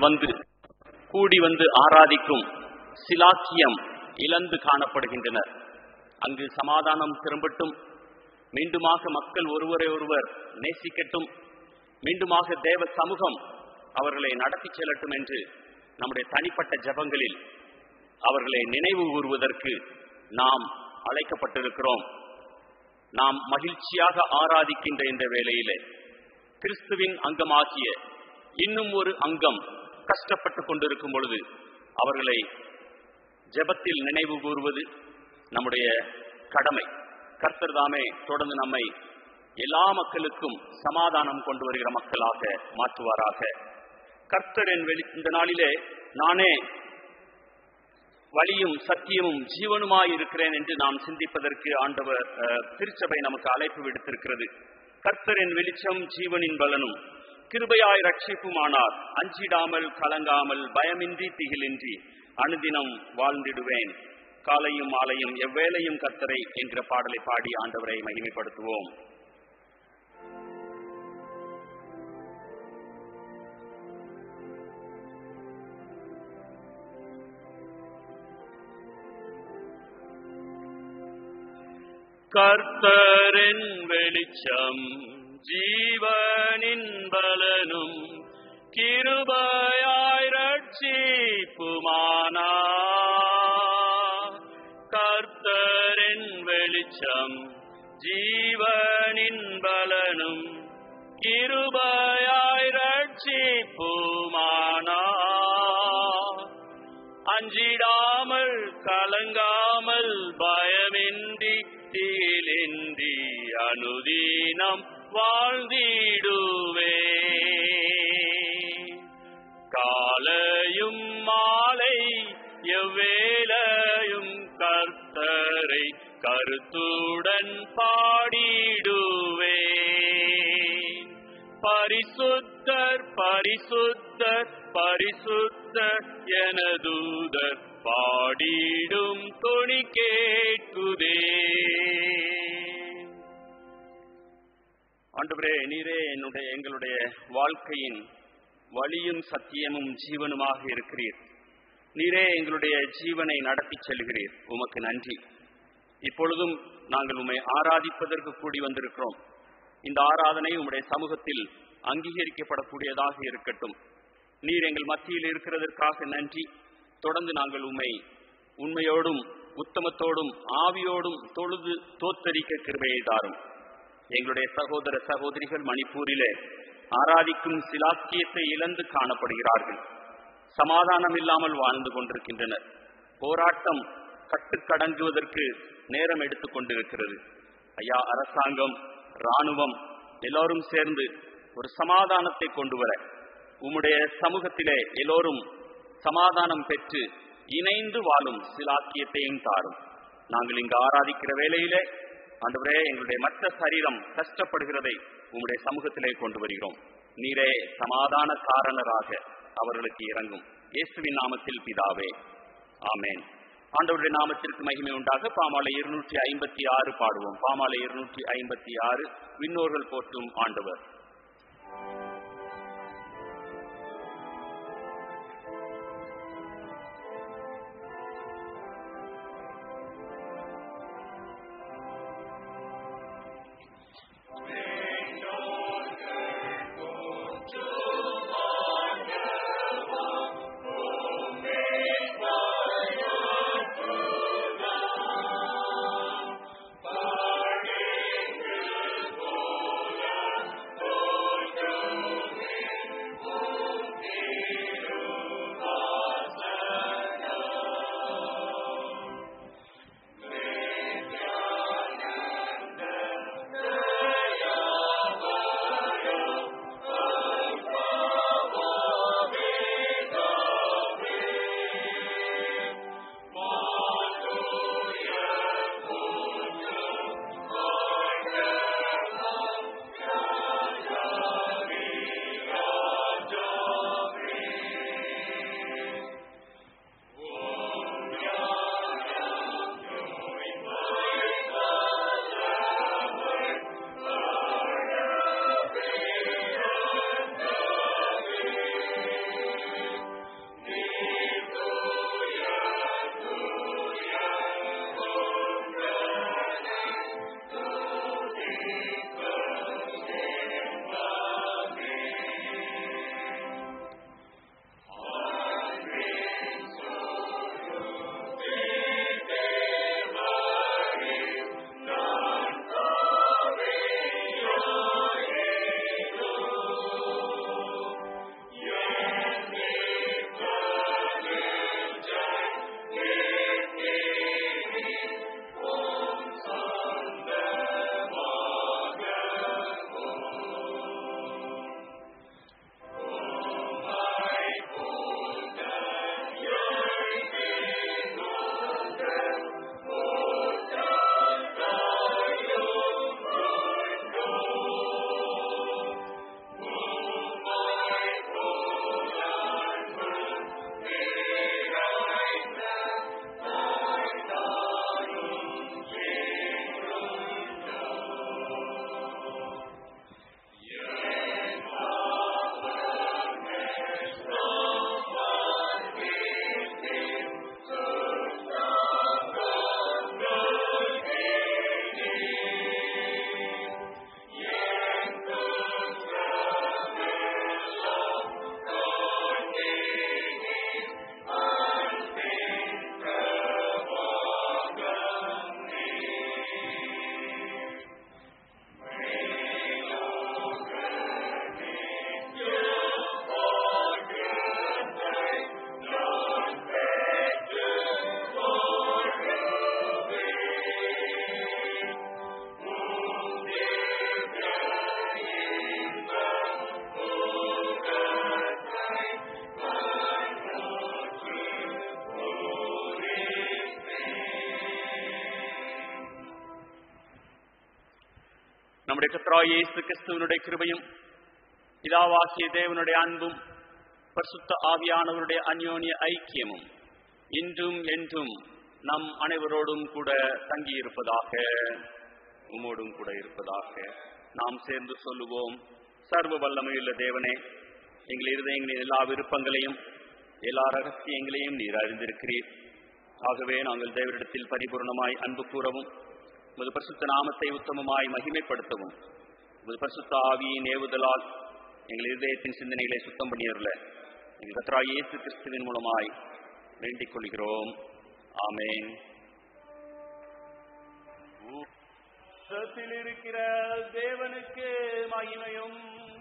வந்து கூடி வந்து ஆராதிக்கும் சிலாக்கியம் இழந்து காணப்படுகின்றனர் அங்கு சமாதானம் திரும்பட்டும் மீண்டுமாக மக்கள் ஒருவரை ஒருவர் நேசிக்கட்டும் மீண்டுமாக தேவ சமூகம் அவர்களை நடத்தி செல்லட்டும் என்று நம்முடைய தனிப்பட்ட ஜபங்களில் அவர்களை நினைவு கூறுவதற்கு நாம் அழைக்கப்பட்டிருக்கிறோம் நாம் மகிழ்ச்சியாக ஆராதிக்கின்ற இந்த வேளையிலே கிறிஸ்துவின் அங்கமாகிய இன்னும் ஒரு அங்கம் கஷ்டப்பட்டு கொண்டிருக்கும் பொழுது அவர்களை ஜெபத்தில் நினைவு கூறுவது நம்முடைய கடமை கர்த்தர் தாமே தொடர்ந்து நம்மை எல்லா மக்களுக்கும் சமாதானம் கொண்டு வருகிற மக்களாக மாற்றுவாராக கர்த்தர் என் வெளி இந்த நாளிலே நானே வழியும் சத்தியமும் ஜீவனுமாய் இருக்கிறேன் என்று நாம் சிந்திப்பதற்கு ஆண்டவர் அஹ், திருச்சபை நமக்கு அழைப்பு விடுத்திருக்கிறது கர்த்தரின் வெளிச்சம் ஜீவனின் பலனும் கிருபையாய் ரட்சிப்புமானார் அஞ்சிடாமல் கலங்காமல் பயமின்றி திகிலின்றி அனுதினம் வாழ்ந்திடுவேன் காலையும் மாலையும் எவ்வேளையும் கர்த்தரை என்கிற பாடலை பாடி ஆண்டவரை மகிமைப்படுத்துவோம் கர்த்தரின் வெளிச்சம் ஜீவனின் பலனும் கிருபையாய் ரட்சிப்புமானா கர்த்தரின் வெளிச்சம் ஜீவனின் பலனும் கிருபையாய் ரட்சிப்புமானா அஞ்சிடாமல் கலங்காமல் பயமின்றி தீலின்றி அனுதீனம் வாழ்ந்திடுவே காலையும் மாலை எவ்வேளையும் கர்த்தரை கருத்துடன் பாடிடுவே பரிசுத்தர் பரிசுத்தர் பரிசுத்தர் எனதூதர் பாடிடும் தொனி கேட்குதே ஆண்டவரே நீரே என்னுடைய எங்களுடைய வாழ்க்கையின் வழியும் சத்தியமும் ஜீவனுமாக இருக்கிறீர் நீரே எங்களுடைய ஜீவனை நடத்தி செல்கிறீர் உமக்கு நன்றி இப்பொழுதும் நாங்கள் உம்மை ஆராதிப்பதற்கு கூடி வந்திருக்கிறோம் இந்த ஆராதனை உம்முடைய சமூகத்தில் அங்கீகரிக்கப்படக்கூடியதாக இருக்கட்டும் நீர் எங்கள் மத்தியில் இருக்கிறதற்காக நன்றி தொடர்ந்து நாங்கள் உம்மை உண்மையோடும் உத்தமத்தோடும் ஆவியோடும் தொழுது தோத்தரிக்க கிருபையை தாரும் எங்களுடைய சகோதர சகோதரிகள் மணிப்பூரிலே ஆராதிக்கும் சிலாக்கியத்தை இழந்து காணப்படுகிறார்கள் சமாதானம் இல்லாமல் வாழ்ந்து கொண்டிருக்கின்றனர் போராட்டம் கட்டுக்கடங்குவதற்கு நேரம் எடுத்துக் கொண்டிருக்கிறது ஐயா அரசாங்கம் ராணுவம் எல்லோரும் சேர்ந்து ஒரு சமாதானத்தை கொண்டு வர உம்முடைய சமூகத்திலே எல்லோரும் சமாதானம் பெற்று இணைந்து வாழும் சிலாக்கியத்தையும் தாரும் நாங்கள் இங்கு ஆராதிக்கிற வேளையிலே ஆண்டவரே எங்களுடைய மற்ற சரீரம் கஷ்டப்படுகிறதை உம்முடைய சமூகத்திலே கொண்டு வருகிறோம் நீரே சமாதான காரணராக அவர்களுக்கு இறங்கும் இயேசுவின் நாமத்தில் பிதாவே ஆமென் ஆண்டவருடைய நாமத்திற்கு மகிமை உண்டாக பாமாலை இருநூற்றி ஐம்பத்தி ஆறு பாடுவோம் பாமாலை இருநூற்றி ஐம்பத்தி ஆறு விண்ணோர்கள் போற்றும் ஆண்டவர் Thank நம்முடைய கர்த்தராகிய இயேசு கிறிஸ்துவனுடைய கிருபையும் பிதாவாகிய தேவனுடைய அன்பும் பரிசுத்த ஆவியானவருடைய அந்யோன்ய ஐக்கியமும் இன்றும் என்றும் நம் அனைவரோடும் கூட தங்கியிருப்பதாக உம்மோடும் கூட இருப்பதாக நாம் சேர்ந்து சொல்லுவோம் சர்வ வல்லமையுள்ள தேவனே எங்கள் இருதயங்களின் எல்லா விருப்பங்களையும் எல்லா ரகசியங்களையும் நீர் அறிந்திருக்கிறீர் ஆகவே நாங்கள் தேவரிடத்தில் பரிபூர்ணமாய் அன்பு கூறவும் உமது பரிசுத்த நாமத்தை உத்தமமாய் மகிமைப்படுத்தவும் உமது பரிசுத்த ஆவியின் ஏவுதலால் எங்கள் இருதயத்தின் சிந்தனைகளை சுத்தம் பண்ணியருள எங்கள் கத்ரா இயேசு கிறிஸ்துவின் மூலமாய் வேண்டிக் கொள்கிறோம் ஆமென் உலகத்தில் இருக்கிற தேவனுக்கு மகிமையும்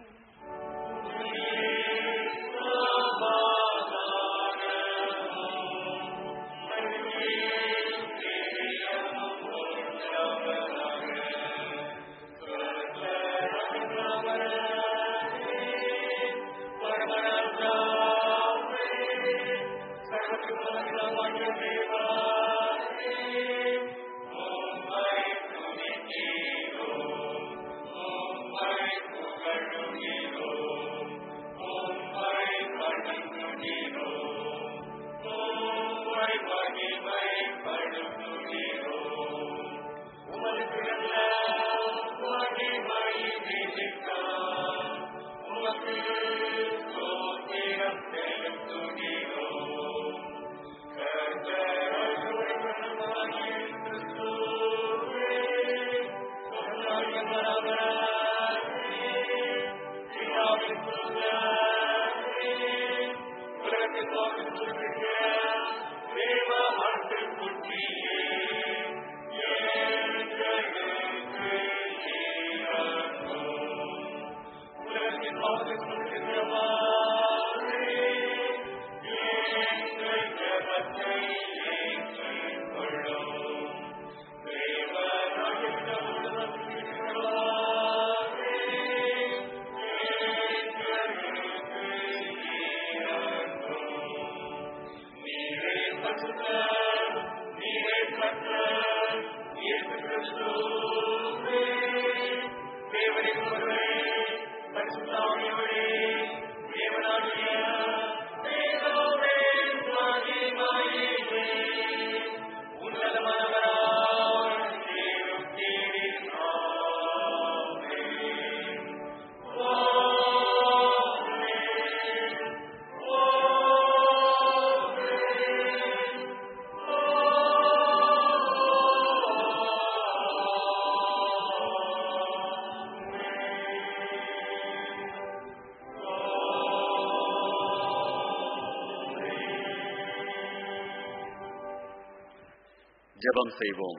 ஜெபம் செய்வோம்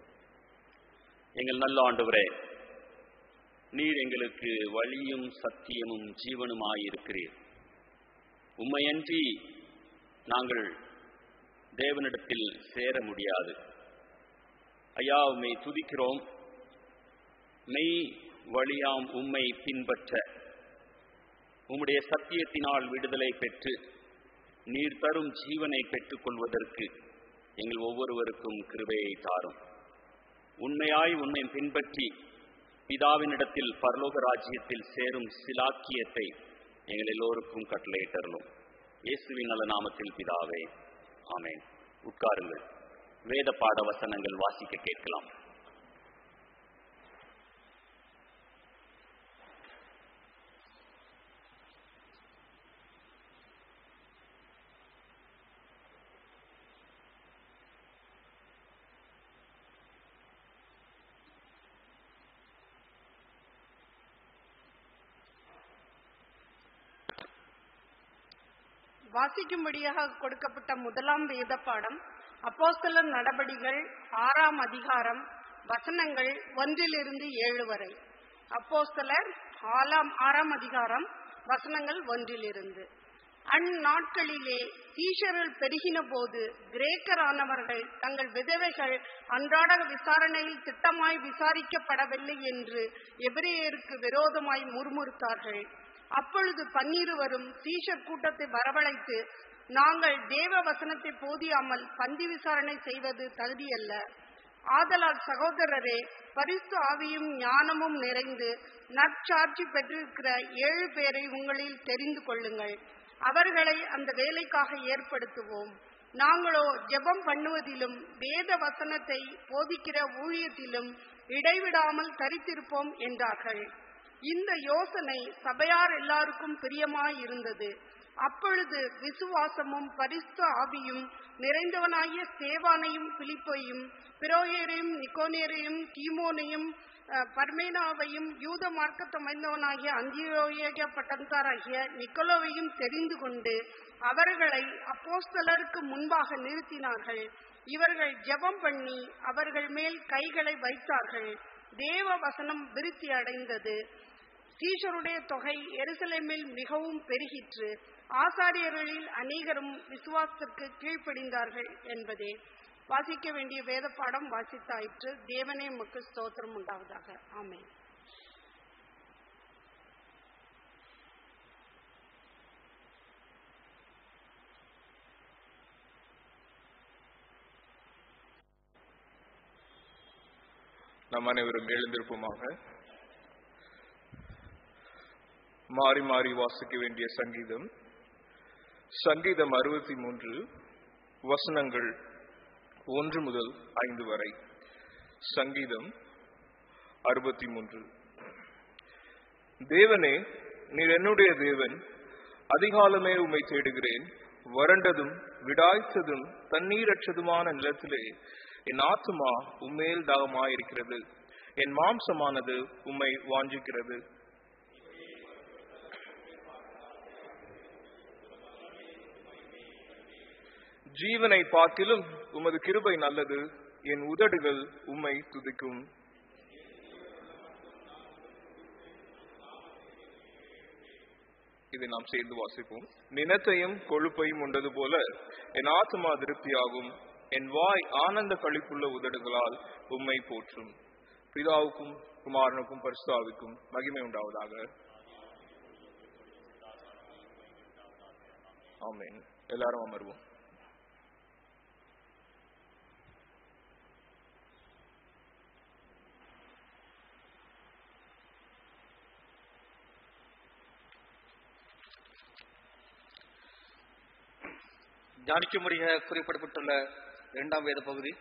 எங்கள் நல்ல ஆண்டவரே நீர் எங்களுக்கு வழியும் சத்தியமும் ஜீவனுமாயிருக்கிறீர் உம்மையன்றி நாங்கள் தேவனிடத்தில் சேர முடியாது ஐயா உம்மை துதிக்கிறோம் மெய் வழியாம் உம்மை பின்பற்ற உம்முடைய சத்தியத்தினால் விடுதலை பெற்று நீர் தரும் ஜீவனை பெற்றுக் கொள்வதற்கு எங்கள் ஒவ்வொருவருக்கும் கிருபையை தாரும் உண்மையாய் உன்னை பின்பற்றி பிதாவினிடத்தில் பரலோக ராஜ்யத்தில் சேரும் சிலாக்கியத்தை எங்கள் எல்லோருக்கும் கட்டளையிட்டருளும் இயேசுவின் நல்ல நாமத்தில் பிதாவே ஆமென் உட்காருங்கள் வேத பாட வசனங்கள் வாசிக்க கேட்கலாம் வாசிக்கும்படியாக கொடுக்கப்பட்ட முதலாம் வேத பாடம் அப்போஸ்தலர் நடபடிகள் ஆறாம் அதிகாரம் வசனங்கள் ஒன்றிலிருந்து ஏழு வரை அப்போஸ்தலர் ஆலாம் ஆறாம் அதிகாரம் வசனங்கள் ஒன்றிலிருந்து அந்நாட்களிலே சீஷர்கள் பெருகின போது கிரேக்கரானவர்கள் தங்கள் விதவைகள் அன்றாட விசாரணையில் திட்டமாய் விசாரிக்கப்படவில்லை என்று எபிரேயருக்கு விரோதமாய் முறுமுறுத்தார்கள் அப்பொழுது பன்னிருவரும் சீஷர் கூட்டத்தை வரவழைத்து நாங்கள் தேவ வசனத்தை போதியாமல் பந்தி விசாரணை செய்வது தகுதியல்ல ஆதலால் சகோதரரே பரிசு ஆவியும் ஞானமும் நிறைந்து நற்சாட்சி பெற்றிருக்கிற ஏழு பேரை உங்களில் தெரிந்து கொள்ளுங்கள் அவர்களை அந்த வேலைக்காக ஏற்படுத்துவோம் நாங்களோ ஜெபம் பண்ணுவதிலும் வேத வசனத்தை போதிக்கிற ஊழியத்திலும் இடைவிடாமல் தரித்திருப்போம் என்றார்கள் இந்த யோசனை சபையார் எல்லாருக்கும் பிரியமாயிருந்தது அப்பொழுது விசுவாசமும் பரிசுத்த ஆவியும் நிறைந்தவனாகிய சேவானையும் பிலிப்பையும் பிரோயரையும் நிக்கோனியரையும் தீமோனையும் அஹ், பர்மேனாவையும் யூத மார்க்கத்தமைந்தவனாகிய அந்தியோய பட்டந்தாராகிய நிக்கோலோவையும் தெரிந்து கொண்டு அவர்களை அப்போஸ்தலருக்கு முன்பாக நிறுத்தினார்கள் இவர்கள் ஜெபம் பண்ணி அவர்கள் மேல் கைகளை வைத்தார்கள் தேவ வசனம் விருத்தி அடைந்தது சீஷருடைய தொகை எருசலேமில் மிகவும் பெருகிற்று ஆசாரியர்களில் அநேகரும் விசுவாசத்திற்கு கீழ்ப்படிந்தார்கள் என்பதே வாசிக்க வேண்டிய வேத பாடம் வாசித்தாயிற்று தேவனே மக்கு ஸ்தோத்திரம் உண்டாவதாக ஆமென் நம் அனைவரும் எழுந்திருப்போமாக மாறி மாறி வாசிக்க வேண்டிய சங்கீதம் சங்கீதம் அறுபத்தி மூன்று வசனங்கள் ஒன்று முதல் ஐந்து வரை சங்கீதம் அறுபத்தி மூன்று தேவனே நீர் என்னுடைய தேவன் அதிகாலமே உம்மை தேடுகிறேன் வறண்டதும் விடாய்த்ததும் தண்ணீரற்றதுமான நிலத்திலே என் ஆத்துமா உம்மேல் தாகமாயிருக்கிறது என் மாம்சமானது உம்மை வாஞ்சிக்கிறது ஜீவனை பார்க்கிலும் உமது கிருபை நல்லது என் உதடுகள் உம்மை துதிக்கும் இதை நாம் சேர்ந்து வாசிப்போம் நினத்தையும் கொழுப்பையும் உண்டது போல என் ஆத்மா திருப்தியாகும் என் வாய் ஆனந்த கழிப்புள்ள உதடுகளால் உம்மை போற்றும் பிதாவுக்கும் குமாரனுக்கும் பரிசுத்தாவுக்கும் மகிமை உண்டாவதாக ஆமென் எல்லாரும் அமர்வோம் தியானிக்கும்படிய குறிப்பிடப்பட்டுள்ள இரண்டாம் வேத பகுதி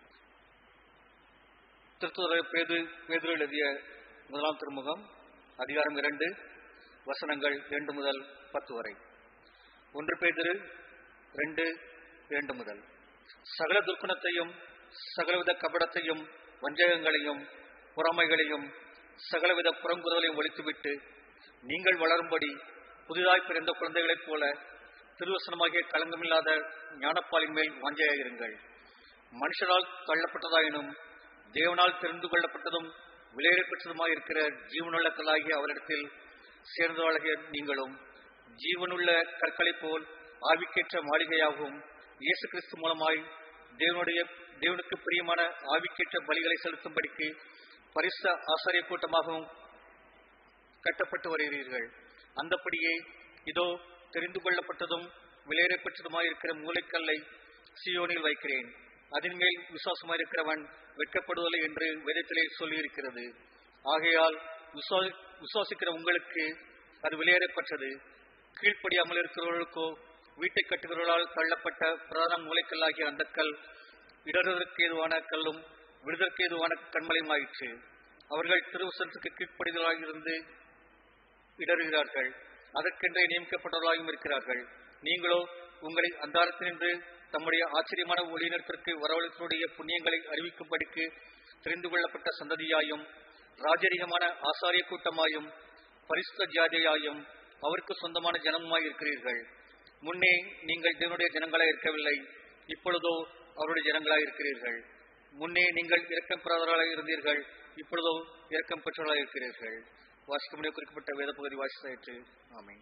திருத்துறை பேது பேதுரு எழுதிய முதலாம் திருமுகம் அதிகாரம் இரண்டு வசனங்கள் இரண்டு முதல் பத்து வரை ஒன்று பேதிரு ரெண்டு இரண்டு முதல் சகல துர்க்குணத்தையும் சகலவித கபடத்தையும் வஞ்சகங்களையும் புறமைகளையும் சகலவித புறங்குதலையும் ஒழித்துவிட்டு நீங்கள் வளரும்படி புதிதாய் பிறந்த குழந்தைகளைப் போல திருவசனமாகிய களங்கமில்லாத ஞானப்பாலின் மேல் வாஞ்சையாயிருங்கள் மனுஷரால் தள்ளப்பட்டதாயினும் தேவனால் தெரிந்து கொள்ளப்பட்டதும் விலையேறப்பெற்றதுமாய் இருக்கிற ஜீவனுள்ள கல்லாகிய அவரிடத்தில் சேர்ந்தவளாகிய நீங்களும் ஜீவனுள்ள கற்களைப் போல் ஆவிக்கேற்ற மாளிகையாகவும் இயேசு கிறிஸ்து மூலமாய் தேவனுடைய தேவனுக்கு பிரியமான ஆவிக்கேற்ற பலிகளை செலுத்தும்படிக்கு பரிசு ஆசாரிய கூட்டமாகவும் கட்டப்பட்டு வருகிறீர்கள் அந்தப்படியே இதோ தெரிந்து கொள்ளப்பட்டதும் விலையேறப்பெற்றதுமாயிருக்கிற மூளைக்கல்லை சியோனில் வைக்கிறேன் அதன் மேல் விசுவாசமாயிருக்கிறவன் வெட்கப்படுவதில்லை என்று வேதத்திலே சொல்லியிருக்கிறது ஆகையால் விசுவா- விசுவாசிக்கிற உங்களுக்கு அது விலையேறப்பட்டது கீழ்ப்படியாமல் இருக்கிறவர்களுக்கோ வீட்டை கட்டுகிறவர்களால் தள்ளப்பட்ட பிரதான மூளைக்கல்லாகிய அந்த கல் இடறுவதற்கு ஏதுவான கல்லும் விடுதற்கு ஏதுவான கண்மலையுமாயிற்று அவர்கள் திருவசனத்துக்கு கீழ்ப்படிதலாக இருந்து இடறுகிறார்கள் அதற்கென்றே நியமிக்கப்பட்டவர்களாகவும் இருக்கிறார்கள் நீங்களோ உங்களை அந்தாரத்தினின்று தம்முடைய ஆச்சரியமான ஒளியினத்திற்கு வரவழைத்தனுடைய புண்ணியங்களை அறிவிக்கும்படிக்கு தெரிந்து கொள்ளப்பட்ட சந்ததியாயும் ராஜரீகமான ஆசாரிய கூட்டமாயும் பரிசுத்த ஜாதியாயும் அவருக்கு சொந்தமான ஜனமுமாய் இருக்கிறீர்கள் முன்னே நீங்கள் தேவனுடைய ஜனங்களாய் இருக்கவில்லை இப்பொழுதோ அவருடைய ஜனங்களாய் இருக்கிறீர்கள் முன்னே நீங்கள் இரக்கம் பெறாதவர்களாய் இருந்தீர்கள் இப்பொழுதோ இரக்கம் பெற்றவர்களாய் இருக்கிறீர்கள் வாசிக்க முடிய குறிக்கப்பட்ட வேத பகுதி வாசித்தாயிற்று ஆமென்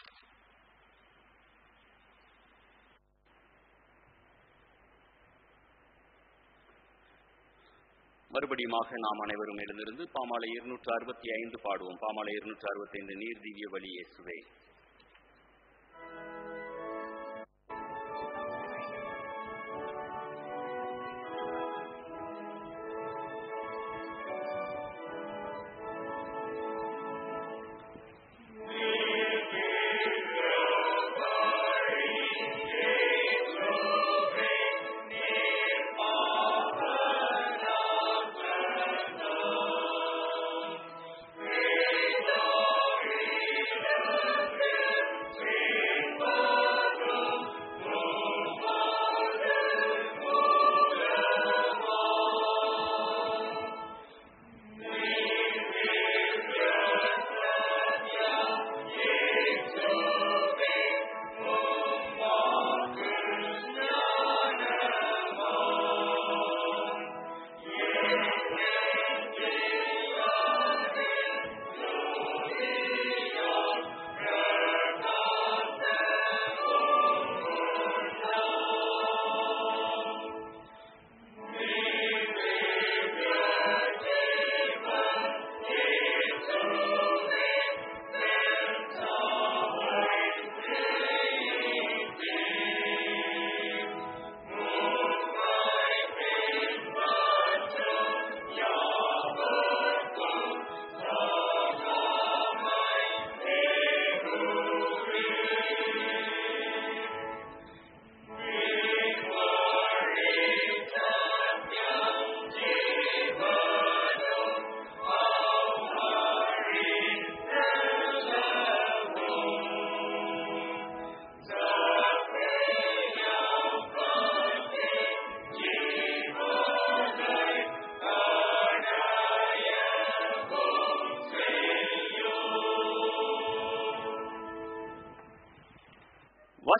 மறுபடியுமாக நாம் அனைவரும் எழுந்திருந்து பாமாலை இருநூற்று அறுபத்தி ஐந்து பாடுவோம் பாமாலை இருநூற்று அறுபத்தி ஐந்து நீர் திவ்ய வழி இயேசுவே ஆ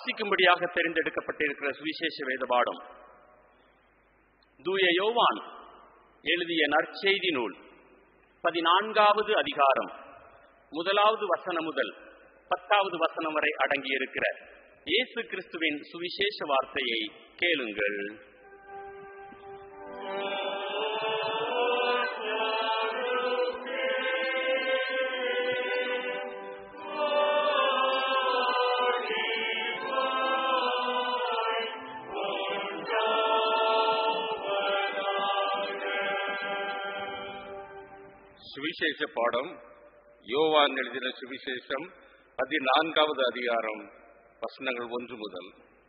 வாசிக்கும்படியாக தெரிந்தெடுக்கப்பட்டிருக்கிற சுவிசேஷ வேத பாடம் தூய யோவான் எழுதிய நற்செய்தி நூல் பதினான்காவது அதிகாரம் முதலாவது வசனம் முதல் பத்தாவது வசனம் வரை அடங்கியிருக்கிற இயேசு கிறிஸ்துவின் சுவிசேஷ வார்த்தையை கேளுங்கள் சுவிசேஷ பாடம் யோவான் எழுதின சுவிசேஷம் பதினான்காவது அதிகாரம் வசனங்கள் ஒன்று முதல்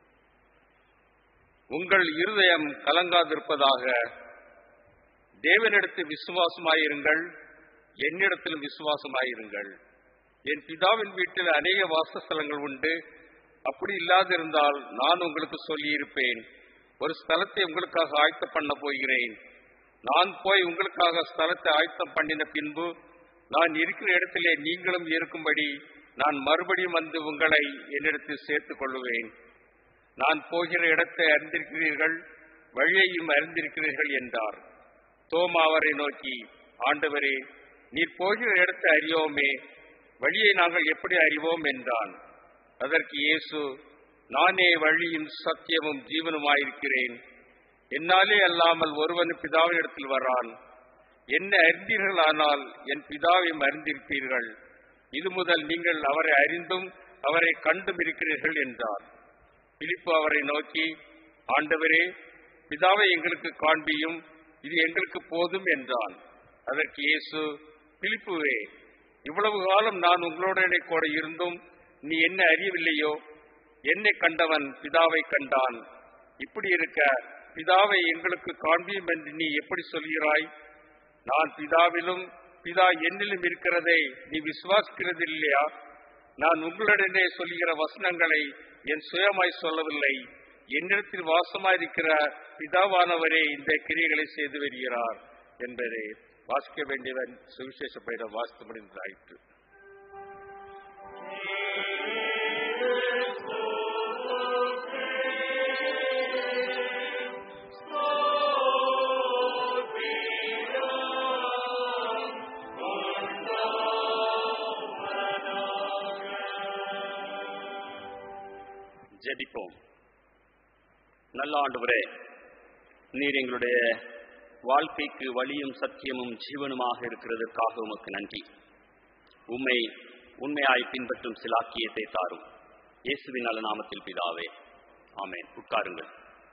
உங்கள் இருதயம் கலங்காதிருப்பதாக தேவனிடத்தில் விசுவாசமாயிருங்கள் என்னிடத்தில் விசுவாசமாயிருங்கள் என் பிதாவின் வீட்டில் அநேக வாசஸ்தலங்கள் உண்டு அப்படி இல்லாதிருந்தால் நான் உங்களுக்கு சொல்லியிருப்பேன் ஒரு ஸ்தலத்தை உங்களுக்காக ஆயத்தம் பண்ண போகிறேன் நான் போய் உங்களுக்காக ஸ்தலத்தை ஆயத்தம் பண்ணின பின்பு நான் இருக்கிற இடத்திலே நீங்களும் இருக்கும்படி நான் மறுபடியும் வந்து உங்களை என்னிடத்தில் சேர்த்துக் கொள்ளுவேன் நான் போகிற இடத்தை அறிந்திருக்கிறீர்கள் வழியையும் அறிந்திருக்கிறீர்கள் என்றார் தோமா அவரை நோக்கி ஆண்டவரே நீர் போகிற இடத்தை அறியோமே வழியை நாங்கள் எப்படி அறிவோம் என்றான் அதற்கு இயேசு நானே வழியும் சத்தியமும் ஜீவனுமாயிருக்கிறேன் என்னாலே அல்லாமல் ஒருவன் பிதாவினிடத்தில் வரான் என்ன அறிந்தீர்களானால் என் பிதாவையும் அறிந்திருப்பீர்கள் இது முதல் நீங்கள் அவரை அறிந்தும் அவரை கண்டும் இருக்கிறீர்கள் என்றார் பிலிப்பு அவரை நோக்கி ஆண்டவரே பிதாவை எங்களுக்கு காண்பியும் இது எங்களுக்கு போதும் என்றான் அதற்கு இயேசு பிலிப்புவே இவ்வளவு காலம் நான் உங்களுடனே கூட இருந்தும் நீ என்ன அறியவில்லையோ என்னை கண்டவன் பிதாவை கண்டான் இப்படி இருக்க பிதாவை எங்களுக்கு காண்பியும் என்று நீ எப்படி சொல்கிறாய் நான் பிதாவிலும் பிதா என்னிலும் இருக்கிறதை நீ விசுவாசிக்கிறது இல்லையா நான் உங்களுடனே சொல்கிற வசனங்களை என் சுயமாய் சொல்லவில்லை என்னிடத்தில் வாசமாயிருக்கிற பிதாவானவரே இந்த கிரியைகளை செய்து வருகிறார் என்பதை வாசிக்க வேண்டியவன் சுவிசேஷ பயிரம் வாசித்து முடிந்ததாயிற்று ஜெபிப்போம் நல்ல ஆண்டவரே நீர் எங்களுடைய வாழ்க்கைக்கு வழியும் சத்தியமும் ஜீவனுமாக இருக்கிறதற்காக உமக்கு நன்றி உம்மை உண்மையாய் பின்பற்றும் சிலாக்கியத்தை தாரும் இயேசுவின் நல்ல நாமத்தில் பிதாவே ஆமென் உட்காருங்கள்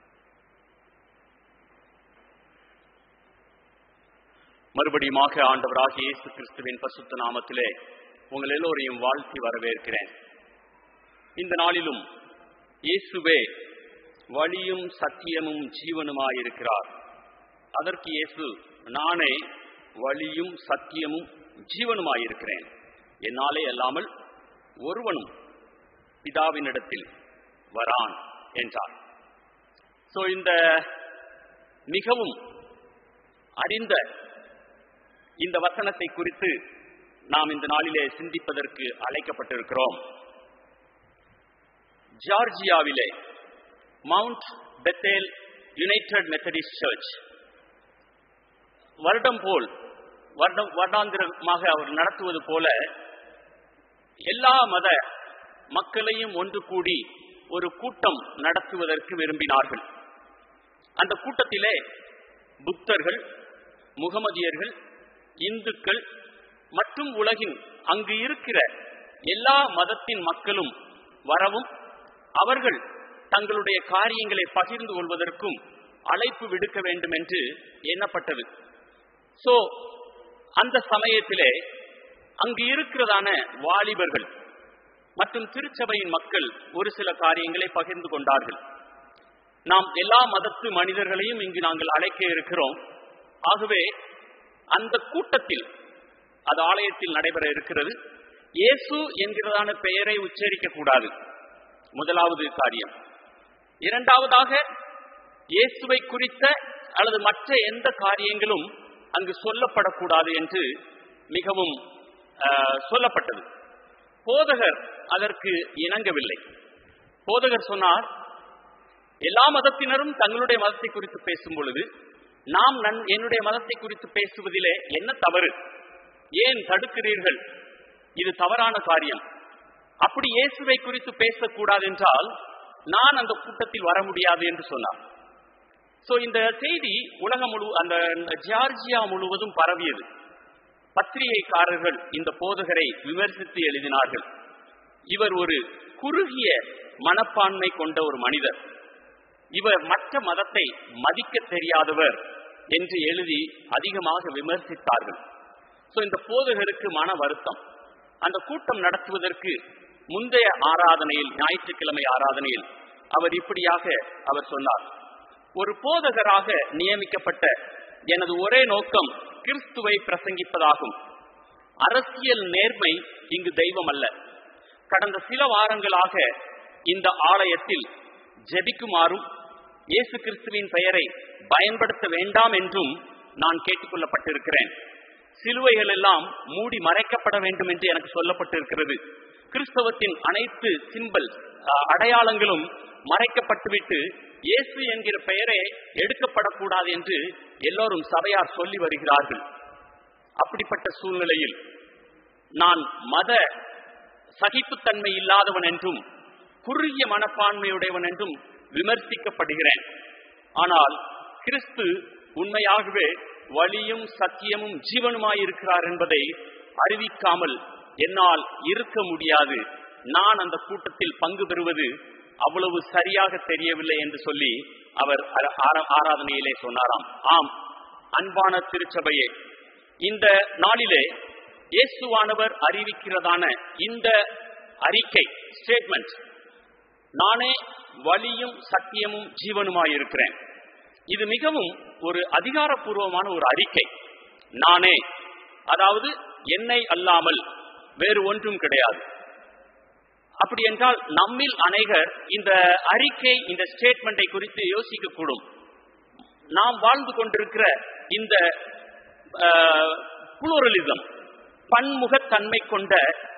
மறுபடியுமாக ஆண்டவராகிய இயேசு கிறிஸ்துவின் பசுத்த நாமத்திலே உங்கள் எல்லோரையும் வாழ்த்தி வரவேற்கிறேன் இந்த நாளிலும் இயேசுவே வழியும் சத்தியமும் ஜீவனுமாயிருக்கிறார் அதற்கு இயேசு நானே வழியும் சத்தியமும் ஜீவனுமாயிருக்கிறேன் என்னாலே அல்லாமல் ஒருவனும் பிதாவினிடத்தில் வரான் என்றார் சோ இந்த மிகவும் அறிந்த இந்த வசனத்தை குறித்து நாம் இந்த நாளிலே சிந்திப்பதற்கு அழைக்கப்பட்டிருக்கிறோம் ஜார்ஜியாவிலே Mount Bethel United Methodist Church வருடம் போல் வருடம் வருடாந்திரமாக அவர் நடத்துவது போல எல்லா மத மக்களையும் ஒன்று கூடி ஒரு கூட்டம் நடத்துவதற்கு விரும்பினார்கள் அந்த கூட்டத்திலே புத்தர்கள் முகமதியர்கள் இந்துக்கள் மற்றும் உலகின் அங்கு இருக்கிற எல்லா மதத்தின் மக்களும் வரவும் அவர்கள் தங்களுடைய காரியங்களை பகிர்ந்து கொள்வதற்கும் அழைப்பு விடுக்க வேண்டும் என்று எண்ணப்பட்டது சோ அந்த சமயத்திலே அங்கு இருக்கிறதான வாலிபர்கள் மற்றும் திருச்சபையின் மக்கள் ஒரு சில காரியங்களை பகிர்ந்து கொண்டார்கள் நாம் எல்லா மதத்து மனிதர்களையும் இங்கு நாங்கள் அழைக்க இருக்கிறோம் ஆகவே அந்த கூட்டத்தில் அது ஆலயத்தில் நடைபெற இருக்கிறது இயேசு என்கிறதான பெயரை உச்சரிக்க கூடாது முதலாவது காரியம் இரண்டாவதாக இயேசுவை குறித்த அல்லது மற்ற எந்த காரியங்களும் அங்கு சொல்லப்படக்கூடாது என்று மிகவும் சொல்லப்பட்டது போதகர் அதற்கு இணங்கவில்லை போதகர் சொன்னார் எல்லா மதத்தினரும் தங்களுடைய மதத்தை குறித்து பேசும் பொழுது நாம் நன் என்னுடைய மதத்தை குறித்து பேசுவதிலே என்ன தவறு ஏன் தடுக்கிறீர்கள் இது தவறான காரியம் அப்படி இயேசுவை குறித்து பேசக்கூடாது என்றால் நான் அந்த கூட்டத்தில் வர முடியாது என்று சொன்னார் சோ இந்த செய்தி உலகம் முழு அந்த அந்த ஜார்ஜியா முழுவதும் பரவியது பத்திரிகைக்காரர்கள் இந்த போதகரை விமர்சித்து எழுதினார்கள் இவர் ஒரு குறுகிய மனப்பான்மை கொண்ட ஒரு மனிதர் இவர் மற்ற மதத்தை மதிக்க தெரியாதவர் என்று எழுதி அதிகமாக விமர்சித்தார்கள் சோ இந்த போதகருக்கு மன வருத்தம் அந்த கூட்டம் நடத்துவதற்கு முந்தைய ஆராதனையில் ஞாயிற்றுக்கிழமை ஆராதனையில் அவர் இப்படியாக அவர் சொன்னார் ஒரு போதகராக நியமிக்கப்பட்ட எனது ஒரே நோக்கம் கிறிஸ்துவை பிரசங்கிப்பதாகும் அரசியல் நேர்மை இங்கு தெய்வம் அல்ல கடந்த சில வாரங்களாக இந்த ஆலயத்தில் ஜெபிக்குமாறும் இயேசு கிறிஸ்துவின் பெயரை பயன்படுத்த வேண்டாம் என்றும் நான் கேட்டுக்கொள்ளப்பட்டிருக்கிறேன் சிலுவைகள் எல்லாம் மூடி மறைக்கப்பட வேண்டும் என்று எனக்கு சொல்லப்பட்டிருக்கிறது கிறிஸ்தவத்தின் அனைத்து சிம்பல் அடையாளங்களும் மறைக்கப்பட்டுவிட்டு இயேசு என்கிற பெயரே எடுக்கப்படக்கூடாது என்று எல்லோரும் சபையார் சொல்லி வருகிறார்கள் அப்படிப்பட்ட சூழ்நிலையில் நான் மத சகிப்புத்தன்மை இல்லாதவன் என்றும் குறுகிய மனப்பான்மையுடையவன் என்றும் விமர்சிக்கப்படுகிறேன் ஆனால் கிறிஸ்து உண்மையாகவே வழியும் சத்தியமும் ஜீவனுமாயிருக்கிறார் என்பதை அறிவிக்காமல் என்னால் இருக்க முடியாது நான் அந்த கூட்டத்தில் பங்கு பெறுவது அவ்வளவு சரியாக தெரியவில்லை என்று சொல்லி அவர் ஆராதனையிலே சொன்னாராம் ஆம் அன்பான திருச்சபையே இந்த நாளிலே இயேசுவானவர் அறிவிக்கிறதான இந்த அறிக்கை ஸ்டேட்மெண்ட் நானே வழியும் சத்தியமும் ஜீவனுமாயிருக்கிறேன் இது மிகவும் ஒரு அதிகாரப்பூர்வமான ஒரு அறிக்கை நானே அதாவது என்னை அல்லாமல் வேறு ஒன்றும் கிடையாது அப்படி என்றால் நம்மில் அநேகர் இந்த அறிக்கை இந்த ஸ்டேட்மெண்டை குறித்து யோசிக்க கூடும் நாம் வாழ்ந்து கொண்டிருக்கிற இந்த புளூரலிசம் பன்முகத்தன்மை கொண்ட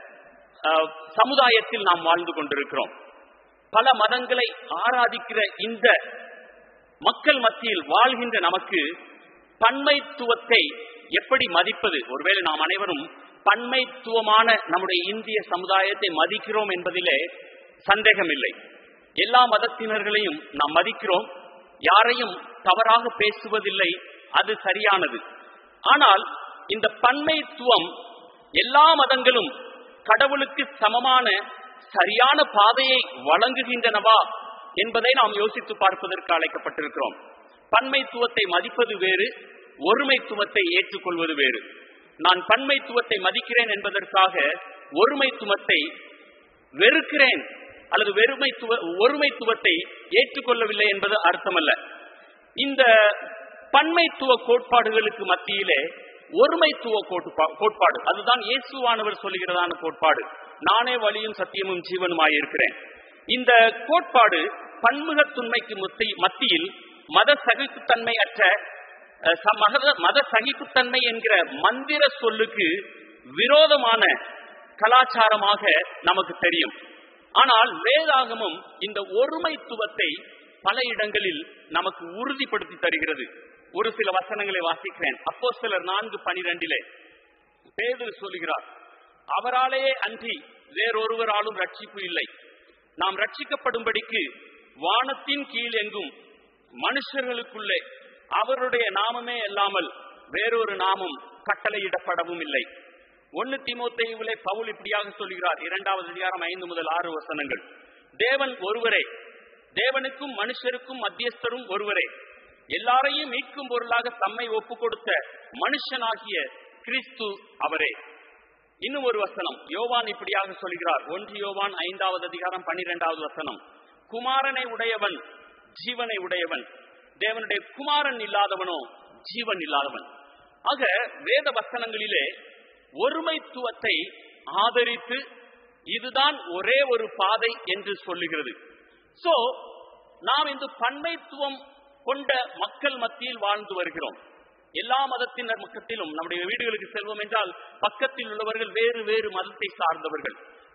சமுதாயத்தில் நாம் வாழ்ந்து கொண்டிருக்கிறோம் பல மதங்களை ஆராதிக்கிற இந்த மக்கள் மத்தியில் வாழ்கின்ற நமக்கு பன்மைத்துவத்தை எப்படி மதிப்பது ஒருவேளை நாம் அனைவரும் பன்மைத்துவமான நம்முடைய இந்திய சமுதாயத்தை மதிக்கிறோம் என்பதிலே சந்தேகமில்லை எல்லா மதத்தினர்களையும் நாம் மதிக்கிறோம் யாரையும் தவறாக பேசுவதில்லை அது சரியானது ஆனால் இந்த பன்மைத்துவம் எல்லா மதங்களும் கடவுளுக்கு சமமான சரியான பாதையை வழங்குகின்றனவா என்பதை நாம் யோசித்து பார்ப்பதற்கு அழைக்கப்பட்டிருக்கிறோம் பன்மைத்துவத்தை மதிப்பது வேறு ஒருமைத்துவத்தை ஏற்றுக்கொள்வது வேறு நான் பன்மைத்துவத்தை மதிக்கிறேன் என்பதற்காக ஒருமைத்துவத்தை வெறுக்கிறேன் அல்லது வெறுமைத்துவ ஒருமைத்துவத்தை ஏற்றுக்கொள்ளவில்லை என்பது அர்த்தமல்ல இந்த பன்மைத்துவ கோட்பாடுகளுக்கு மத்தியிலே ஒருமைத்துவ கோட்பாடு அதுதான் இயேசுவானவர் சொல்லுகிறதான கோட்பாடு நானே வழியும் சத்தியமும் ஜீவனுமாய் இருக்கிறேன் இந்த கோட்பாடு பன்முகத்துண்மைக்கு மத்தியில் மத சகிப்புத்தன்மை அற்ற மத சகிப்புத்தன்மை என்கிற மந்திர சொல்லுக்கு விரோதமான கலாச்சாரமாக நமக்கு தெரியும் ஆனால் வேதாகமும் இந்த ஒருமைத்துவத்தை பல இடங்களில் நமக்கு உறுதிப்படுத்தி தருகிறது ஒரு சில வசனங்களை வாசிக்கிறேன் அப்போ சிலர் நான்கு பனிரெண்டிலே பேதர் சொல்லுகிறார் அவராலேயே அன்றி வேறொருவராலும் ரட்சிப்பு இல்லை நாம் ரட்சிக்கப்படும்படிக்கு வானத்தின் கீழ் எங்கும் மனுஷர்களுக்குள்ளே அவருடைய நாமமே அல்லாமல் வேறொரு நாமம் கட்டளையிடப்படவும் இல்லை ஒன்னு திமுத்தையிலே பவுல் இப்படியாக சொல்கிறார் இரண்டாவது அதிகாரம் ஐந்து முதல் ஆறு வசனங்கள் தேவன் ஒருவரே தேவனுக்கும் மனுஷருக்கும் மத்தியஸ்தரும் ஒருவரே எல்லாரையும் மீட்கும் பொருளாக தம்மை ஒப்பு கொடுத்த மனுஷனாகிய கிறிஸ்து அவரே இன்னும் ஒரு வசனம் யோவான் இப்படியாக சொல்கிறார் ஒன்று யோவான் ஐந்தாவது அதிகாரம் பன்னிரெண்டாவது வசனம் குமாரனை உடையவன் ஜீவனை உடையவன் தேவனுடைய குமாரன் இல்லாதவனோ ஜீவன் இல்லாதவன் ஆக வேத வசனங்களிலே ஒருமைத்துவத்தை ஆதரித்து இதுதான் ஒரே ஒரு பாதை என்று சொல்லுகிறது சோ நாம் இந்த பன்மைத்துவம் கொண்ட மக்கள் மத்தியில் வாழ்ந்து வருகிறோம் எல்லா மதத்தினர் பக்கத்திலும் நம்முடைய வீடுகளுக்கு செல்வோம் என்றால் பக்கத்தில் உள்ளவர்கள் வேறு வேறு மதத்தை சார்ந்தவர்கள்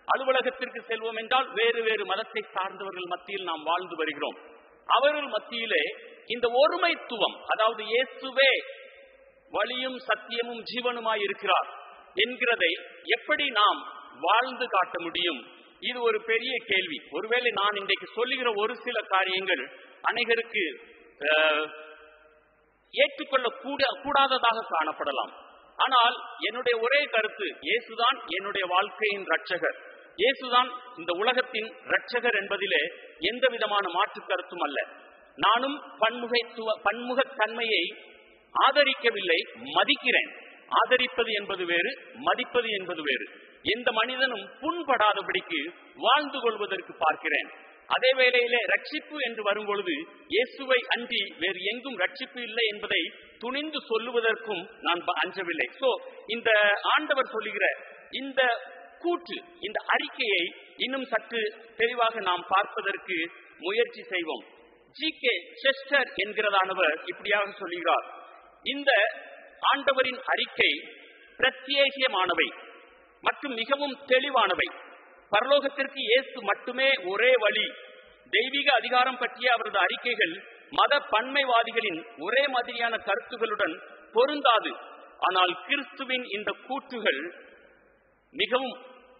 அலுவலகத்திற்கு செல்வோம் என்றால் வேறு வேறு மதத்தை சார்ந்தவர்கள் மத்தியில் நாம் வாழ்ந்து வருகிறோம் அவர்கள் மத்தியிலே இந்த ஒருமைத்துவம் அதாவது இயேசுவே வழியும் சத்தியமும் ஜீவனுமாய் இருக்கிறார் என்கிறதை எப்படி நாம் வாழ்ந்து காட்ட முடியும் இது ஒரு பெரிய கேள்வி ஒருவேளை நான் இன்றைக்கு சொல்லுகிற ஒரு சில காரியங்கள் அநேகருக்கு அஹ், ஏற்றுக்கொள்ள கூட கூடாததாக காணப்படலாம் ஆனால் என்னுடைய ஒரே கருத்து இயேசுதான் என்னுடைய வாழ்க்கையின் ரட்சகர் இயேசுதான் இந்த உலகத்தின் ரட்சகர் என்பதிலே எந்த விதமான மாற்று கருத்தும் அல்ல நானும் பன்முகைத்துவ பன்முகத்தன்மையை ஆதரிக்கவில்லை மதிக்கிறேன் ஆதரிப்பது என்பது வேறு மதிப்பது என்பது வேறு எந்த மனிதனும் புண்படாதபடிக்கு வாழ்ந்து கொள்வதற்கு பார்க்கிறேன் அதே வேளையிலே ரட்சிப்பு என்று வரும்பொழுது இயேசுவை அன்றி வேறு எங்கும் ரட்சிப்பு இல்லை என்பதை துணிந்து சொல்லுவதற்கும் நான் ப- அஞ்சவில்லை சோ இந்த ஆண்டவர் சொல்லுகிற இந்த கூற்று இந்த அறிக்கையை இன்னும் சற்று தெளிவாக நாம் பார்ப்பதற்கு முயற்சி செய்வோம் ஜி கே செஸ்டர் என்கிறதானவர் இப்படியாக சொல்லுகிறார் இந்த ஆண்டவரின் அறிக்கை பிரத்யேகமானவை மற்றும் மிகவும் தெளிவானவை பரலோகத்திற்கு இயேசு மட்டுமே ஒரே வழி தெய்வீக அதிகாரம் பற்றிய அவரது அறிக்கைகள் மத பன்மைவாதிகளின் ஒரே மாதிரியான கருத்துகளுடன் பொருந்தாது ஆனால் கிறிஸ்துவின் இந்த கூற்றுகள் மிகவும்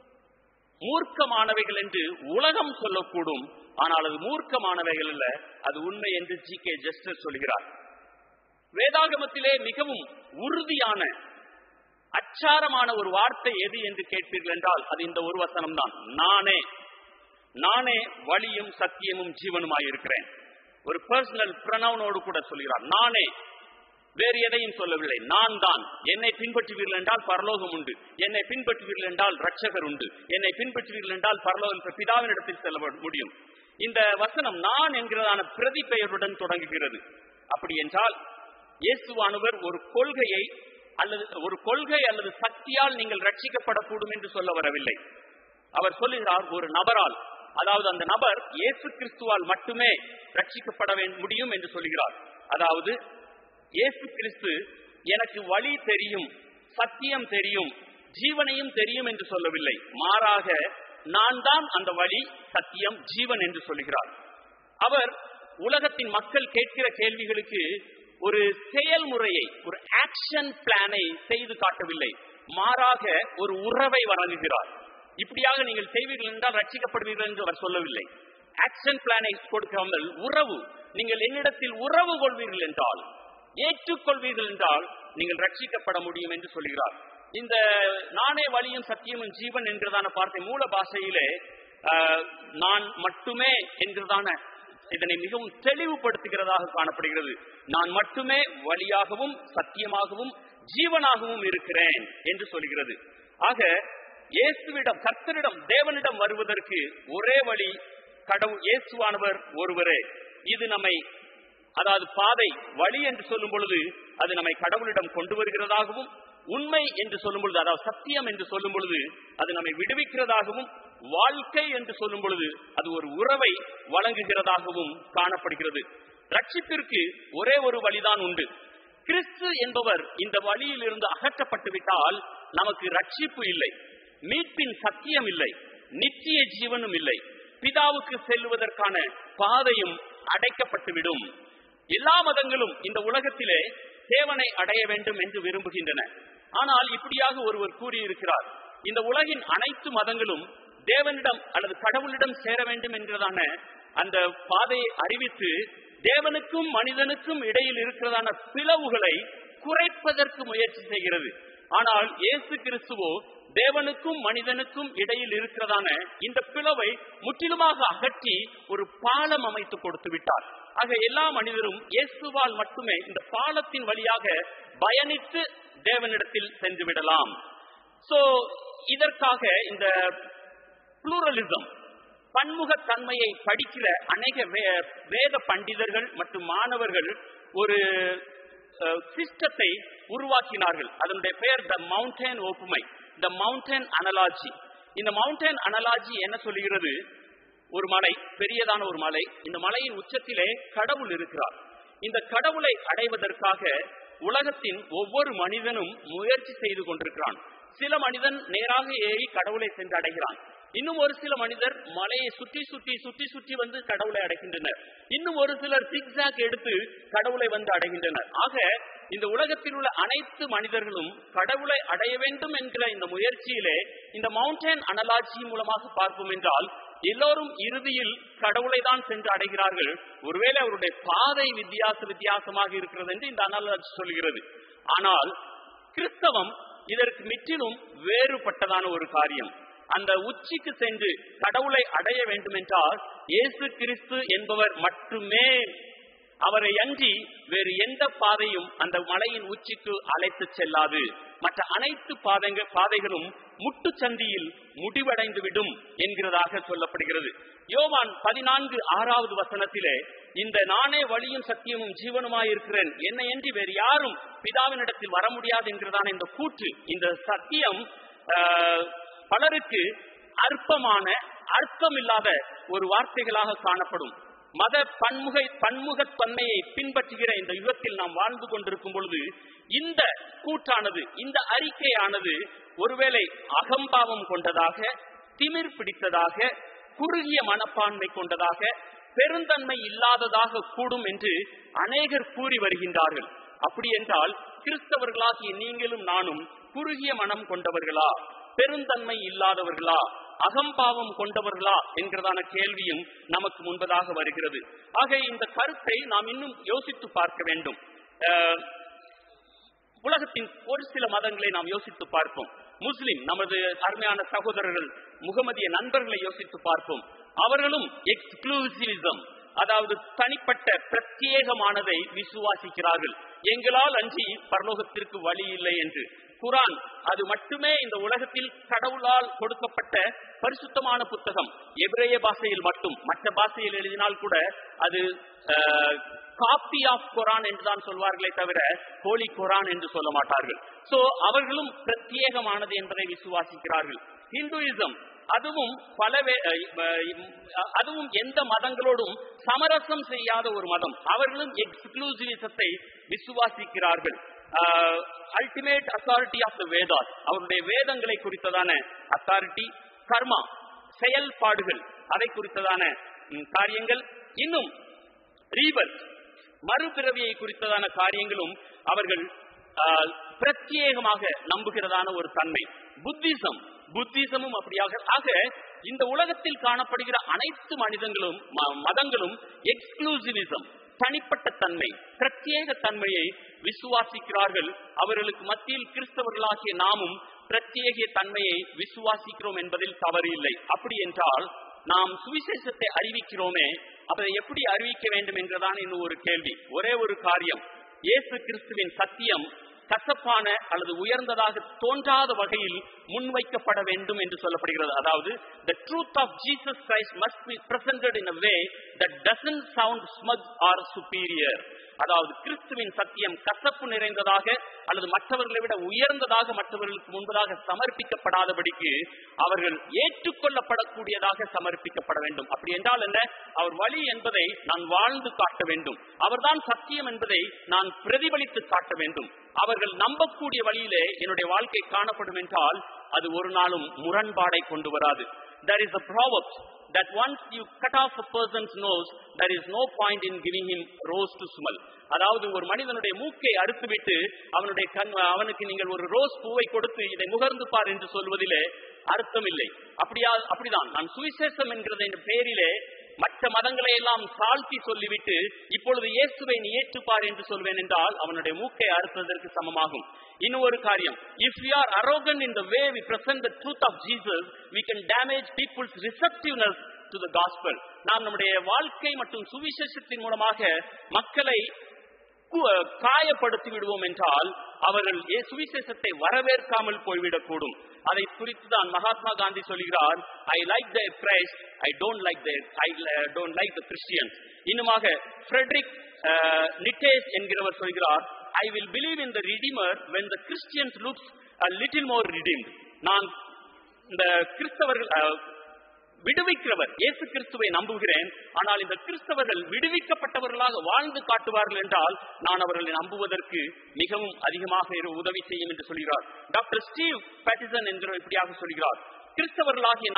மூர்க்கமானவைகள் என்று உலகம் சொல்லக்கூடும் ஆனால் அது மூர்க்கமானவைகள் அல்ல அது உண்மை என்று ஜி கே ஜஸ்டர் சொல்கிறார் வேதாகமத்திலே மிகவும் உறுதியான அச்சாரமான ஒரு வார்த்தை எது என்று கேட்பீர்கள் என்றால் அது இந்த ஒரு வசனம் தான் நானே நானே வழியும் சத்தியமும் ஜீவனுமாய் இருக்கிறேன் ஒரு பர்சனல் ப்ரனவுனோடு கூட சொல்கிறார் நானே வேறு எதையும் சொல்லவில்லை நான் தான் என்னை பின்பற்றுவீர்கள் என்றால் பரலோகம் உண்டு என்னை பின்பற்றுவீர்கள் என்றால் ரட்சகர் உண்டு என்னை பின்பற்றுவீர்கள் என்றால் பரலோகம் பிதாவினிடத்தில் செல்ல முடியும் இந்த வசனம் நான் என்கிறதான பிரதி பெயருடன் தொடங்குகிறது அப்படி என்றால் இயேசுவானவர் ஒரு கொள்கையை அல்லது ஒரு கொள்கை அல்லது சக்தியால் நீங்கள் ரட்சிக்கப்படக்கூடும் என்று சொல்ல வரவில்லை அவர் சொல்லுகிறார் ஒரு நபரால் அதாவது அந்த நபர் இயேசு கிறிஸ்துவால் மட்டுமே ரட்சிக்கப்பட வே- முடியும் என்று சொல்லுகிறார் அதாவது இயேசு கிறிஸ்து எனக்கு வழி தெரியும் சத்தியம் தெரியும் ஜீவனையும் தெரியும் என்று சொல்லவில்லை மாறாக நான் தான் அந்த வழி சத்தியம் ஜீவன் என்று சொல்லுகிறார் அவர் உலகத்தின் மக்கள் கேட்கிற கேள்விகளுக்கு ஒரு செயல்முறையை ஒரு ஆக்ஷன் பிளானை செய்து காட்டவில்லை மாறாக ஒரு உறவை வழங்குகிறார் இப்படியாக நீங்கள் செய்வீர்கள் என்றால் ரட்சிக்கப்படுவீர்கள் என்று அவர் சொல்லவில்லை ஆக்ஷன் பிளானை கொடுக்காமல் உறவு நீங்கள் என்னிடத்தில் உறவு கொள்வீர்கள் என்றால் ஏற்றுக்கொள்வீர்கள் என்றால் நீங்கள் ரட்சிக்கப்பட முடியும் என்று சொல்கிறார் இந்த நானே வழியும் சத்தியமும் ஜீவன் என்கிறதான வார்த்தை மூல பாஷையிலே ஆஹ், நான் மட்டுமே என்கிறதான இதனை மிகவும் தெளிவுபடுத்துகிறதாக காணப்படுகிறது நான் மட்டுமே வழியாகவும் சத்தியமாகவும் ஜீவனாகவும் இருக்கிறேன் என்று சொல்கிறது ஆக இயேசுவிடம் கர்த்தரிடம் தேவனிடம் வருவதற்கு ஒரே வழி கடவுள் இயேசுவானவர் ஒருவரே இது நம்மை அதாவது பாதை வழி என்று சொல்லும் பொழுது அது நம்மை கடவுளிடம் கொண்டு வருகிறதாகவும் உண்மை என்று சொல்லும் பொழுது அதாவது சத்தியம் என்று சொல்லும் பொழுது அது நம்மை விடுவிக்கிறதாகவும் வாழ்க்கை என்று சொல்லும் பொழுது அது ஒரு உறவை வழங்குகிறதாகவும் காணப்படுகிறது ரட்சிப்பிற்கு ஒரே ஒரு வழிதான் உண்டு கிறிஸ்து என்பவர் இந்த வழியில் இருந்து அகற்றப்பட்டு விட்டால் நமக்கு ரட்சிப்பு இல்லை மீட்பின் சத்தியம் இல்லை நித்திய ஜீவனும் இல்லை பிதாவுக்கு செல்லுவதற்கான பாதையும் அடைக்கப்பட்டுவிடும் எல்லா மதங்களும் இந்த உலகத்திலே தேவனை அடைய வேண்டும் என்று விரும்புகின்றன ஆனால் இப்படியாக ஒருவர் கூறியிருக்கிறார் இந்த உலகின் அனைத்து மதங்களும் தேவனிடம் அல்லது கடவுளிடம் சேர வேண்டும் என்கிறதான அந்த பாதையை அறிவித்து தேவனுக்கும் மனிதனுக்கும் இடையில் இருக்கிறதான பிளவுகளை குறைப்பதற்கு முயற்சி செய்கிறது ஆனால் இயேசு கிறிஸ்துவோ தேவனுக்கும் மனிதனுக்கும் இடையில் இருக்கிறதான இந்த பிளவை முற்றிலுமாக அகற்றி ஒரு பாலம் அமைத்து கொடுத்து விட்டார் ஆக எல்லா மனிதரும் இயேசுவால் மட்டுமே இந்த பாலத்தின் வழியாக பயணித்து தேவனிடத்தில் சென்று விடலாம் சோ இதற்காக இந்த புளூரலிசம் பன்முகத்தன்மையை படிக்கிற அநேக வே- வேத பண்டிதர்கள் மற்றும் மாணவர்கள் ஒரு சிஸ்டத்தை உருவாக்கினார்கள் அதனுடைய பெயர் த மவுண்டன் ஒப்புமை த மவுண்டன் அனலாஜி இந்த மவுண்டன் அனலாஜி என்ன சொல்லுகிறது ஒரு மலை பெரியதான ஒரு மலை இந்த மலையின் உச்சத்திலே கடவுள் இருக்கிறார் இந்த கடவுளை அடைவதற்காக உலகத்தின் ஒவ்வொரு மனிதனும் முயற்சி செய்து கொண்டிருக்கிறான் சில மனிதன் நேராக ஏறி கடவுளை சென்று அடைகிறான் இன்னும் ஒரு சில மனிதர் மலையை சுற்றி சுற்றி சுற்றி சுற்றி வந்து கடவுளை அடைகின்றனர் இன்னும் ஒரு சிலர் சிக்ஸாக் எடுத்து கடவுளை வந்து அடைகின்றனர் ஆக இந்த உலகத்தில் உள்ள அனைத்து மனிதர்களும் கடவுளை அடைய வேண்டும் என்கிற இந்த முயற்சியிலே இந்த மவுண்டன் அனலாஜி மூலமாக பார்ப்போம் என்றால் எல்லோரும் இறுதியில் கடவுளை தான் சென்று அடைகிறார்கள் ஒருவேளை அவருடைய பாதை வித்தியாச வித்தியாசமாக இருக்கிறது என்று இந்த அனலாஜி சொல்கிறது ஆனால் கிறிஸ்தவம் இதற்கு முற்றிலும் வேறுபட்டதான ஒரு காரியம் அந்த உச்சிக்கு சென்று கடவுளை அடைய வேண்டும் என்றால் இயேசு கிறிஸ்து என்பவர் மட்டுமே அவரை அன்றி வேறு எந்த பாதையும் அந்த மலையின் உச்சிக்கு அழைத்து செல்லாது மற்ற அனைத்து பாதைங்க பாதைகளும் முட்டுச்சந்தியில் முடிவடைந்து விடும் என்கிறதாக சொல்லப்படுகிறது யோவான் பதினான்கு ஆறாவது வசனத்திலே இந்த நானே வழியும் சத்தியமும் ஜீவனுமாயிருக்கிறேன் என்னை என்று வேறு யாரும் பிதாவினிடத்தில் வர முடியாது என்கிறதான இந்த கூற்று இந்த சத்தியம் ஆஹ், பலருக்கு அற்பமான அர்த்தமில்லாத ஒரு வார்த்தைகளாக காணப்படும் மத பன்முக பன்முகத்தன்மையை பின்பற்றுகிற இந்த யுகத்தில் நாம் வாழ்ந்து கொண்டிருக்கும் பொழுது இந்த கூற்றானது இந்த அறிக்கையானது ஒருவேளை அகம்பாவம் கொண்டதாக திமிர் பிடித்ததாக குறுகிய மனப்பான்மை கொண்டதாக பெருந்தன்மை இல்லாததாக கூடும் என்று அநேகர் கூறி வருகின்றார்கள் அப்படி என்றால் கிறிஸ்தவர்களாகிய நீங்களும் நானும் குறுகிய மனம் கொண்டவர்களா பெருந்தன்மை இல்லாதவர்களா அகம்பாவம் கொண்டவர்களா என்கிறதான கேள்வியும் நமக்கு முன்பதாக வருகிறது ஆக இந்த கருத்தை நாம் இன்னும் யோசித்து பார்க்க வேண்டும் அஹ், உலகத்தின் ஒரு சில மதங்களை நாம் யோசித்து பார்ப்போம் முஸ்லிம் நமது அருமையான சகோதரர்கள் முகமதிய நண்பர்களை யோசித்து பார்ப்போம் அவர்களும் எக்ஸ்க்ளூசிவிசம் அதாவது தனிப்பட்ட பிரத்யேகமானதை விசுவாசிக்கிறார்கள் எங்களால் அன்றி பரலோகத்திற்கு வழி இல்லை என்று குரான் அது மட்டுமே இந்த உலகத்தில் கடவுளால் கொடுக்கப்பட்ட பரிசுத்தமான புத்தகம் எபிரேய பாஷையில் மட்டும் மற்ற பாஷையில் எழுதினால் கூட அது காப்பி ஆஃப் குரான் என்றுதான் சொல்வார்களே தவிர ஹோலி குரான் என்று சொல்ல மாட்டார்கள் சோ அவர்களும் பிரத்யேகமானது என்பதை விசுவாசிக்கிறார்கள் ஹிந்துயிசம் அதுவும் பல வே- அஹ் அதுவும் எந்த மதங்களோடும் சமரசம் செய்யாத ஒரு மதம் அவர்களும் எக்ஸ்க்ளூசிவிசத்தை விசுவாசிக்கிறார்கள் ultimate authority of the Vedas அவருடைய வேதங்களை குறித்ததான அத்தாரிட்டி கர்மா செயல்பாடுகள் அதை குறித்ததான ம், காரியங்கள் இன்னும் ரீபர்த் மறுபிறவியை குறித்ததான காரியங்களும் அவர்கள் ஆஹ், பிரத்யேகமாக நம்புகிறதான ஒரு தன்மை புத்திசம் புத்திசமும் அப்படியாக ஆக இந்த உலகத்தில் காணப்படுகிற அனைத்து மனிதங்களும் ம- மதங்களும் எக்ஸ்க்ளூசிவிசம் தனிப்பட்ட தன்மை பிரத்யேக தன்மையை விசுவாசிக்கிறார்கள் அவர்களுக்கு மத்தியில் கிறிஸ்தவர்களாகிய நாமும் பிரத்யேக தன்மையை விசுவாசிக்கிறோம் என்பதில் தவறு இல்லை அப்படி என்றால் நாம் சுவிசேஷத்தை அறிவிக்கிறோமே அதை எப்படி அறிவிக்க வேண்டும் என்றுதான் இன்னும் ஒரு கேள்வி ஒரே ஒரு காரியம் இயேசு கிறிஸ்துவின் சத்தியம் கசப்பான அல்லது உயர்ந்ததாக தோன்றாத வகையில் முன்வைக்கப்பட வேண்டும் என்று சொல்லப்படுகிறது அதாவது the truth of Jesus Christ must be presented in a way that doesn't sound smug or superior அதாவது கிறிஸ்துவின் சத்தியம் கசப்பு நிறைந்ததாக அல்லது மற்றவர்களை விட உயர்ந்ததாக மற்றவர்களுக்கு முன்பதாக சமர்ப்பிக்கப்படாதபடிக்கு அவர்கள் ஏற்றுக்கொள்ளப்படக்கூடியதாக சமர்ப்பிக்கப்பட வேண்டும் அப்படி என்றால் என்ன அவர் வழி என்பதை நான் வாழ்ந்து காட்ட வேண்டும் அவர்தான் சத்தியம் என்பதை நான் பிரதிபலித்து காட்ட வேண்டும் அவர்கள் நம்பக்கூடிய வழியிலே என்னுடைய வாழ்க்கை காணப்படும் என்றால் அது ஒரு நாளும் முரண்பாடை கொண்டு வராது there is a proverb that once you cut off a person's nose there is no point in giving him rose to smell அதாவது ஒரு மனிதனுடைய மூக்கை அறுத்துவிட்டு அவனுடைய கண் அவனுக்கு நீங்கள் ஒரு ரோஸ் பூவை கொடுத்து இதை முகர்ந்து பார் என்று சொல்வதிலே அர்த்தம் இல்லை அப்படியா அப்படிதான் நான் சுவிசேஷம் என்கிறது என்ற பெயரிலே மற்ற மதங்களை எல்லாம் தாழ்த்தி சொல்லிவிட்டு இப்பொழுது இயேசுவை நீ ஏற்றுப்பார் என்று சொல்வேன் என்றால் அவனுடைய மூக்கை அறுத்ததற்கு சமமாகும் இன்னும் ஒரு காரியம் if you are arrogant in the way we present the truth of Jesus we can damage people's receptiveness to the gospel நாம் நம்முடைய வாழ்க்கை மற்றும் சுவிசேஷத்தின் மூலமாக மக்களை கு- காயப்படுத்தி விடுவோம் என்றால் அவர்கள் ஏ- சுவிசேஷத்தை வரவேற்காமல் போய்விடக்கூடும் அதை குறித்து தான் மகாத்மா காந்தி சொல்கிறார் I like the Christ I don't like the I don't like the Christians இன்னுமாக ஃப்ரெட்ரிக் நிட்டேஸ் என்கிறவர் சொல்கிறார் I will believe in the redeemer when the Christians looks a little more redeemed நான் இந்த கிறிஸ்தவர்கள் அஹ், விடுவிக்கிறவர் இயேசு கிறிஸ்துவை நம்புகிறேன் ஆனால் இந்த கிறிஸ்தவர்கள் விடுவிக்கப்பட்டவர்களாக வாழ்ந்து காட்டுவார்கள் என்றால் நான் அவர்களை நம்புவதற்கு மிகவும் அதிகமாக இரு- உதவி செய்யும் என்று சொல்கிறார் டாக்டர் ஸ்டீவ் பேட்டிசன் என்கிற இப்படியாக சொல்கிறார் கிறிஸ்தவர்களாகிய நாம்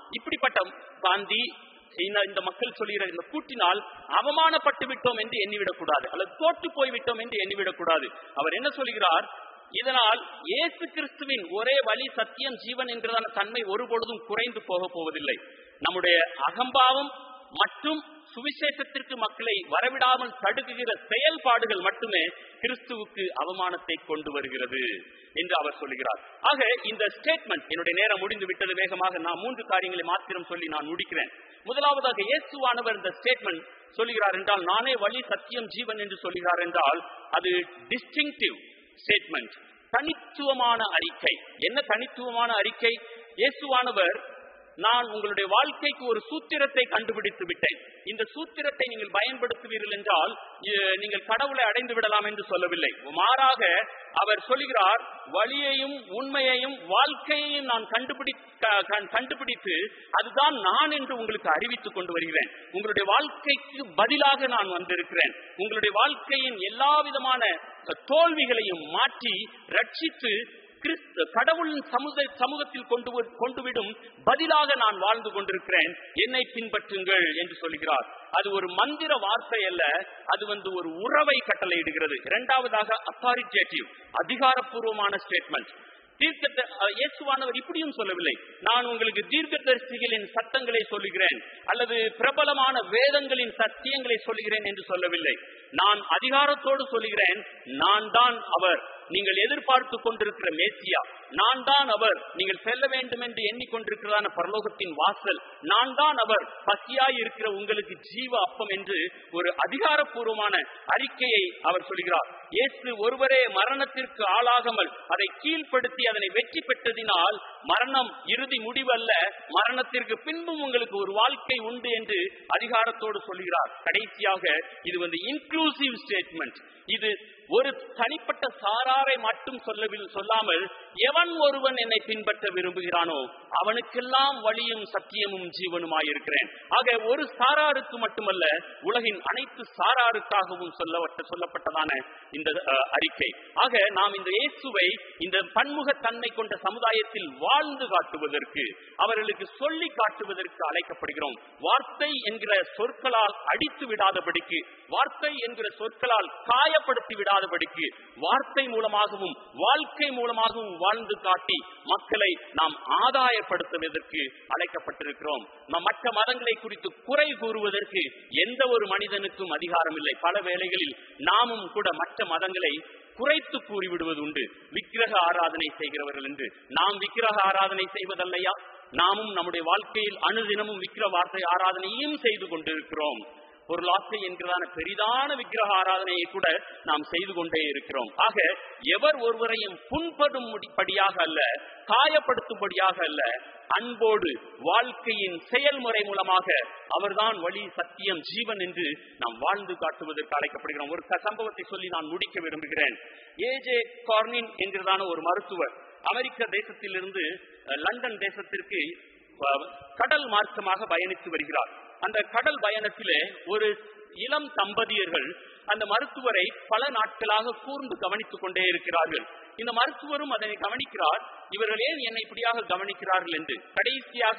இப்படிப்பட்ட காந்தி இந்த இந்த மக்கள் சொல்லுகிற இந்த கூட்டினால் அவமானப்பட்டு விட்டோம் என்று எண்ணிவிடக்கூடாது அல்லது தோற்று போய் விட்டோம் என்று எண்ணிவிடக்கூடாது அவர் என்ன சொல்கிறார் இதனால் இயேசு கிறிஸ்துவின் ஒரே வழி சத்தியம் ஜீவன் என்கிறதான தன்மை ஒருபொழுதும் குறைந்து போக போவதில்லை நம்முடைய அகம்பாவம் மற்றும் சுவிசேஷத்திற்கு மக்களை வரவிடாமல் தடுக்குகிற செயல்பாடுகள் மட்டுமே கிறிஸ்துவுக்கு அவமானத்தை கொண்டு வருகிறது என்று அவர் சொல்லுகிறார் ஆக இந்த ஸ்டேட்மெண்ட் என்னுடைய நேரம் முடிந்து விட்டது வேகமாக நான் மூன்று காரியங்களை மாத்திரம் சொல்லி நான் முடிக்கிறேன் முதலாவதாக இயேசுவானவர் இந்த ஸ்டேட்மெண்ட் சொல்லுகிறார் என்றால் நானே வழி சத்தியம் ஜீவன் என்று சொல்லுகிறார் என்றால் அது டிஸ்டிங்டிவ் ஸ்டேட்மெண்ட் தனித்துவமான அறிக்கை என்ன தனித்துவமான அறிக்கை இயேசுவானவர் நான் உங்களுடைய வாழ்க்கைக்கு ஒரு சூத்திரத்தை கண்டுபிடித்து விட்டேன் இந்த சூத்திரத்தை நீங்கள் பயன்படுத்துவீர்கள் என்றால் இ- நீங்கள் கடவுளை அடைந்து விடலாம் என்று சொல்லவில்லை மாறாக அவர் சொல்கிறார் வழியையும் உண்மையையும் வாழ்க்கையையும் நான் கண்டுபிடி க- கண்- கண்டுபிடித்து அதுதான் நான் என்று உங்களுக்கு அறிவித்துக் கொண்டு வருகிறேன் உங்களுடைய வாழ்க்கைக்கு பதிலாக நான் வந்திருக்கிறேன் உங்களுடைய வாழ்க்கையின் எல்லா விதமான தோல்விகளையும் மாற்றி ரட்சித்து கிறிஸ்து கடவுளின் சமுத சமூகத்தில் கொண்டு வ- கொண்டுவிடும் பதிலாக நான் வாழ்ந்து கொண்டிருக்கிறேன் என்னை பின்பற்றுங்கள் என்று சொல்கிறார் அது ஒரு மந்திர வார்த்தை அல்ல அது வந்து ஒரு உறவை கட்டளையிடுகிறது இரண்டாவதாக அத்தாரிட்டேட்டிவ் அதிகாரப்பூர்வமான ஸ்டேட்மெண்ட் தீர்க்க இயேசுவானவர் இப்படியும் சொல்லவில்லை நான் உங்களுக்கு தீர்க்கதரிசிகளின் சத்தங்களை சொல்லுகிறேன் அல்லது பிரபலமான வேதங்களின் சத்தியங்களை சொல்லுகிறேன் என்று சொல்லவில்லை நான் அதிகாரத்தோடு சொல்லுகிறேன் நான் தான் அவர் நீங்கள் எதிர்பார்த்து கொண்டிருக்கிற மேசியா நான் தான் அவர் நீங்கள் செல்ல வேண்டும் என்று எண்ணிக்கொண்டிருக்கிறதான பரலோகத்தின் வாசல் நான் தான் அவர் பசியாய் இருக்கிற உங்களுக்கு ஜீவ அப்பம் என்று ஒரு அதிகாரப்பூர்வமான அறிக்கையை அவர் சொல்கிறார் இயேசு ஒருவரே மரணத்திற்கு ஆளாகாமல் அதை கீழ்ப்படுத்தி அதனை வெற்றி பெற்றதினால் மரணம் இறுதி முடிவல்ல மரணத்திற்கு பின்பும் உங்களுக்கு ஒரு வாழ்க்கை உண்டு என்று அதிகாரத்தோடு சொல்கிறார் கடைசியாக இது வந்து இன்க்ளூசிவ் ஸ்டேட்மெண்ட் இது ஒரு தனிப்பட்ட சாராரை மட்டும் சொல்லவில் சொல்லாமல் எவன் ஒருவன் என்னை பின்பற்ற விரும்புகிறானோ அவனுக்கெல்லாம் வழியும் சத்தியமும் ஜீவனுமாயிருக்கிறேன் ஆக ஒரு சாராருக்கு மட்டுமல்ல உலகின் அனைத்து சாராருக்காகவும் சொல்லப்பட்ட சொல்லப்பட்டதான இந்த அஹ், அறிக்கை ஆக நாம் இந்த இயேசுவை இந்த பன்முகத்தன்மை கொண்ட சமுதாயத்தில் வாழ்ந்து காட்டுவதற்கு அவர்களுக்கு சொல்லி காட்டுவதற்கு அழைக்கப்படுகிறோம் வார்த்தை என்கிற சொற்களால் அடித்து விடாதபடிக்கு வார்த்தை என்கிற சொற்களால் காயப்படுத்தி விடாதபடிக்கு வார்த்தை மூலமாகவும் வாழ்க்கை மூலமாகவும் வாழ்ந்து காட்டி மக்களை நாம் ஆதாயப்படுத்துவதற்கு அழைக்கப்பட்டிருக்கிறோம் நாம் மற்ற மதங்களை குறித்து குறை கூறுவதற்கு எந்த ஒரு மனிதனுக்கும் அதிகாரம் இல்லை பல வேளைகளில் நாமும் கூட மற்ற மதங்களை குறைத்து கூறிவிடுவது உண்டு விக்கிரக ஆராதனை செய்கிறவர்கள் என்று நாம் விக்கிரக ஆராதனை செய்வதல்லையா நாமும் நம்முடைய வாழ்க்கையில் அனுதினமும் விக்கிர வார்த்தை ஆராதனையும் செய்து கொண்டிருக்கிறோம் பொருளாசை என்கிறதான பெரிதான விக்கிரக ஆராதனையை கூட நாம் செய்து கொண்டே இருக்கிறோம் ஆக எவர் ஒருவரையும் புண்படும் படியாக அல்ல காயப்படுத்தும்படியாக அல்ல அன்போடு வாழ்க்கையின் செயல்முறை மூலமாக அவர்தான் வழி சத்தியம் ஜீவன் என்று நாம் வாழ்ந்து காட்டுவதற்கு அழைக்கப்படுகிறோம் ஒரு க- சம்பவத்தை சொல்லி நான் முடிக்க விரும்புகிறேன் ஏஜே கார்னின் என்கிறதான ஒரு மருத்துவர் அமெரிக்க தேசத்திலிருந்து அஹ், லண்டன் தேசத்திற்கு அஹ், கடல் மார்க்கமாக பயணித்து வருகிறார் அந்த கடல் பயணத்திலே ஒரு இளம் தம்பதியர்கள் அந்த மருத்துவரை பல நாட்களாக கூர்ந்து கவனித்துக் கொண்டே இருக்கிறார்கள் இந்த மருத்துவரும் அதனை கவனிக்கிறார் இவர்கள் ஏன் என்னை இப்படியாக கவனிக்கிறார்கள் என்று கடைசியாக